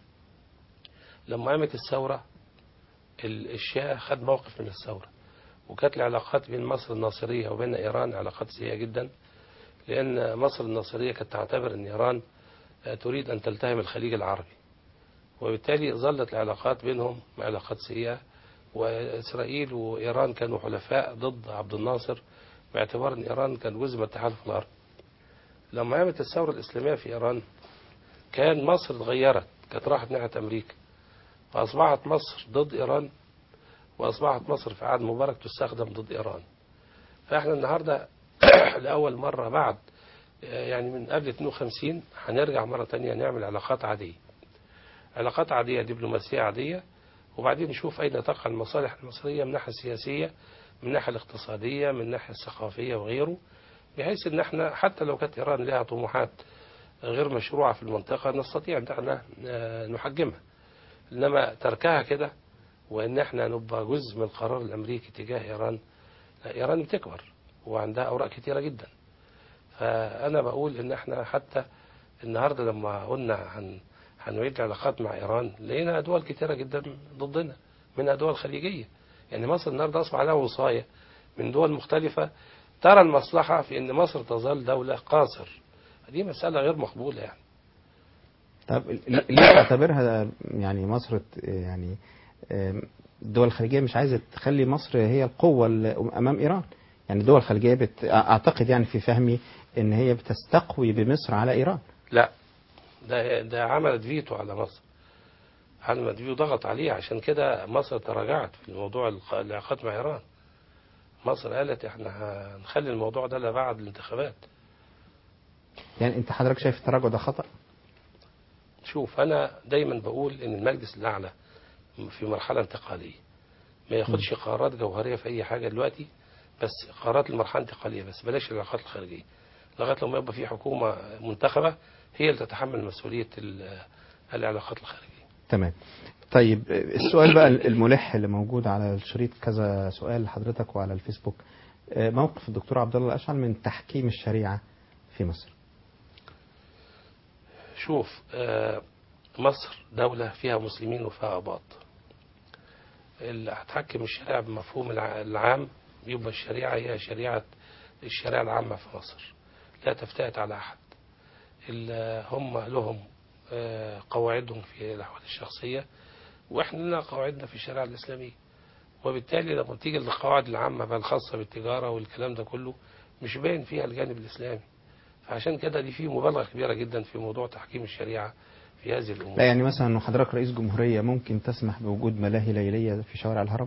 لما قامت الثورة ال- الشاه خد موقف من الثورة وكانت العلاقات بين مصر الناصرية وبين إيران علاقات سيئة جدا لأن مصر الناصرية كانت تعتبر أن إيران آه، تريد أن تلتهم الخليج العربي وبالتالي ظلت العلاقات بينهم علاقات سيئة وإسرائيل وإيران كانوا حلفاء ضد عبد الناصر باعتبار أن إيران كان جزء من التحالف الغربي لما قامت الثورة الإسلامية في إيران كان مصر اتغيرت كانت راحت ناحية أمريكا فأصبحت مصر ضد إيران وأصبحت مصر في عهد مبارك تستخدم ضد إيران فإحنا النهاردة لأول مرة بعد يعني من قبل 52 هنرجع مرة تانية نعمل علاقات عادية علاقات عادية دبلوماسية عادية وبعدين نشوف أين تقع المصالح المصرية من الناحية السياسية من الناحية الاقتصادية من الناحية الثقافية وغيره بحيث ان احنا حتى لو كانت ايران لها طموحات غير مشروعة في المنطقة نستطيع ان احنا آه، نحجمها انما تركها كده وان احنا نبقى جزء من القرار الامريكي تجاه ايران لا، ايران بتكبر وعندها اوراق كتيرة جدا فانا بقول ان احنا حتى النهاردة لما قلنا عن هنعيد العلاقات مع ايران لقينا دول كتيرة جدا ضدنا منها دول خليجية يعني مصر النهاردة اصبح لها وصاية من دول مختلفة ترى المصلحة في ان مصر تظل دولة قاصر دي مسألة غير مقبولة يعني طب ليه ليه تعتبرها يعني مصر ت- يعني آم، الدول الخليجية مش عايزة تخلي مصر هي القوة اللي أمام إيران يعني الدول الخليجية بت... أعتقد يعني في فهمي إن هي بتستقوي بمصر على إيران لا ده ده عملت فيتو على مصر عملت فيتو ضغط عليه عشان كده مصر تراجعت في الموضوع الق- العلاقات مع ايران مصر قالت احنا هنخلي الموضوع ده لبعد الانتخابات يعني أنت حضرتك شايف التراجع ده خطأ شوف انا دايما بقول ان المجلس الاعلى في مرحله انتقاليه ما ياخدش قرارات جوهريه في اي حاجه دلوقتي بس قرارات المرحله الانتقاليه بس بلاش العلاقات الخارجيه لغايه لما يبقى في حكومه منتخبه هي اللي تتحمل مسؤوليه ال- العلاقات الخارجيه تمام طيب السؤال بقى الملح اللي موجود على الشريط كذا سؤال لحضرتك وعلى الفيسبوك آه، موقف الدكتور عبد الله الاشعل من تحكيم الشريعه في مصر شوف آه، مصر دولة فيها مسلمين وفيها أباط اللي هتحكم الشريعة بمفهوم الع- العام يبقى الشريعة هي شريعة الشريعة العامة في مصر لا تفتات على أحد ال- هم لهم آه، قواعدهم في الأحوال الشخصية وإحنا لنا قواعدنا في الشريعة الإسلامية وبالتالي لما تيجي القواعد العامة بقى الخاصة بالتجارة والكلام ده كله مش باين فيها الجانب الإسلامي فعشان كده دي فيه مبالغة كبيرة جدا في موضوع تحكيم الشريعة في هذه الأمور لا يعني مثلا انه حضرتك رئيس جمهوريه ممكن تسمح بوجود ملاهي ليليه في شوارع الهرم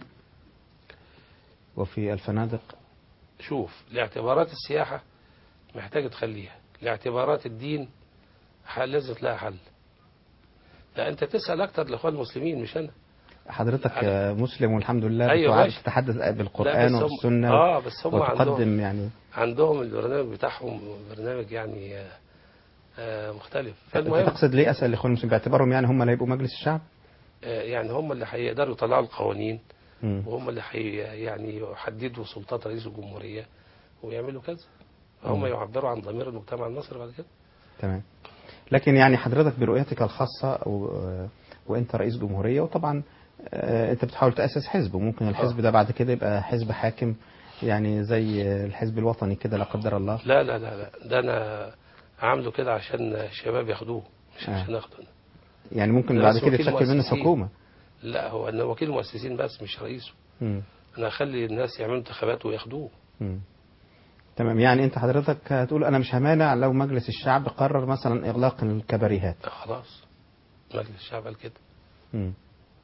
وفي الفنادق شوف لاعتبارات السياحة محتاج تخليها لاعتبارات الدين حل- لازم لها حل لا انت تسأل اكتر الاخوان المسلمين مش انا حضرتك آه، مسلم والحمد لله أيوة بتعرف ماشي. تتحدث لا، بالقران بس هم- والسنه اه بس هم وتقدم عندهم يعني عندهم البرنامج بتاعهم برنامج يعني آه، آه، مختلف فالمهم تقصد ليه اسال الاخوان المسلمين باعتبارهم يعني هم اللي هيبقوا مجلس الشعب آه، يعني هم اللي هيقدروا يطلعوا القوانين مم. وهم اللي حي يعني يحددوا سلطات رئيس الجمهورية ويعملوا كذا هم مم. يعبروا عن ضمير المجتمع المصري بعد كده تمام لكن يعني حضرتك برؤيتك الخاصة و... وانت رئيس جمهورية وطبعا آه، انت بتحاول تأسس حزب وممكن الحزب ده بعد كده يبقى حزب حاكم يعني زي الحزب الوطني كده لا قدر الله لا لا لا لا ده انا عامله كده عشان الشباب ياخدوه مش آه. عشان اخده أنا. يعني ممكن ده بعد بس كده وكيل تشكل منه مؤسسين. حكومة لا هو انا وكيل مؤسسين بس مش رئيسه مم. انا اخلي الناس يعملوا انتخابات وياخدوه مم. تمام يعني انت حضرتك هتقول انا مش همانع لو مجلس الشعب قرر مثلا اغلاق الكباريهات خلاص مجلس الشعب قال كده مم.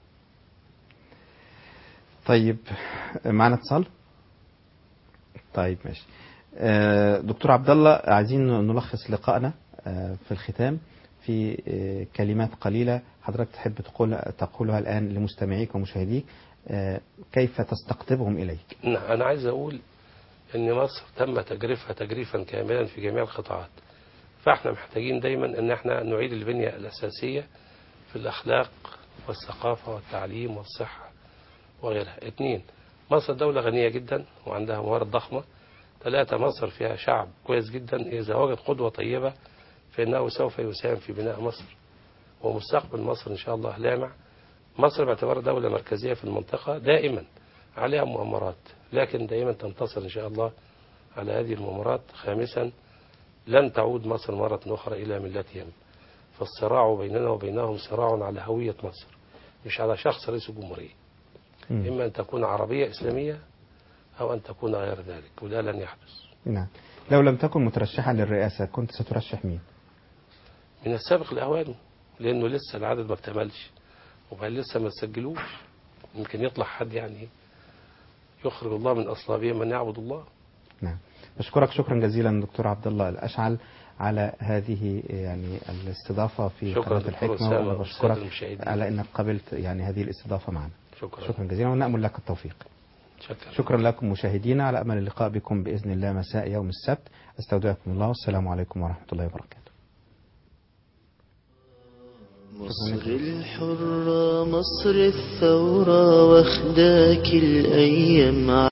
طيب معنا اتصال طيب ماشي آه، دكتور عبد الله عايزين نلخص لقائنا آه، في الختام في آه، كلمات قليلة حضرتك تحب تقول تقولها الآن لمستمعيك ومشاهديك آه، كيف تستقطبهم إليك نعم، انا عايز اقول ان مصر تم تجريفها تجريفا كاملا في جميع القطاعات فاحنا محتاجين دايما ان احنا نعيد البنية الاساسية في الاخلاق والثقافة والتعليم والصحة وغيرها اثنين مصر دولة غنية جدا وعندها موارد ضخمة ثلاثة مصر فيها شعب كويس جدا إذا وجد قدوة طيبة فإنه سوف يساهم في بناء مصر ومستقبل مصر إن شاء الله لامع مصر باعتبارها دولة مركزية في المنطقة دائما عليها مؤامرات لكن دائما تنتصر إن شاء الله على هذه المؤامرات خامسا لن تعود مصر مرة أخرى إلى ملتهم فالصراع بيننا وبينهم صراع على هوية مصر مش على شخص رئيس الجمهورية إما أن تكون عربية إسلامية أو أن تكون غير ذلك وده لن يحدث نعم لو لم تكن مترشحا للرئاسة كنت سترشح مين من السابق لأوانه لأنه لسه العدد ما اكتملش وبعدين لسه ما سجلوش يمكن يطلع حد يعني يخرج الله من أصلابهم من يعبد الله نعم بشكرك شكرا جزيلا دكتور عبد الله الأشعل على هذه يعني الاستضافة في شكرا قناة دكتور الحكمة أسامة وبشكرك والسادة المشاهدين. على أنك قبلت يعني هذه الاستضافة معنا شكرا شكرا جزيلا ونأمل لك التوفيق شكرا شكرا لكم مشاهدينا على أمل اللقاء بكم بإذن الله مساء يوم السبت استودعكم الله والسلام عليكم ورحمة الله وبركاته مصر الحرة مصر الثورة واخداك الأيام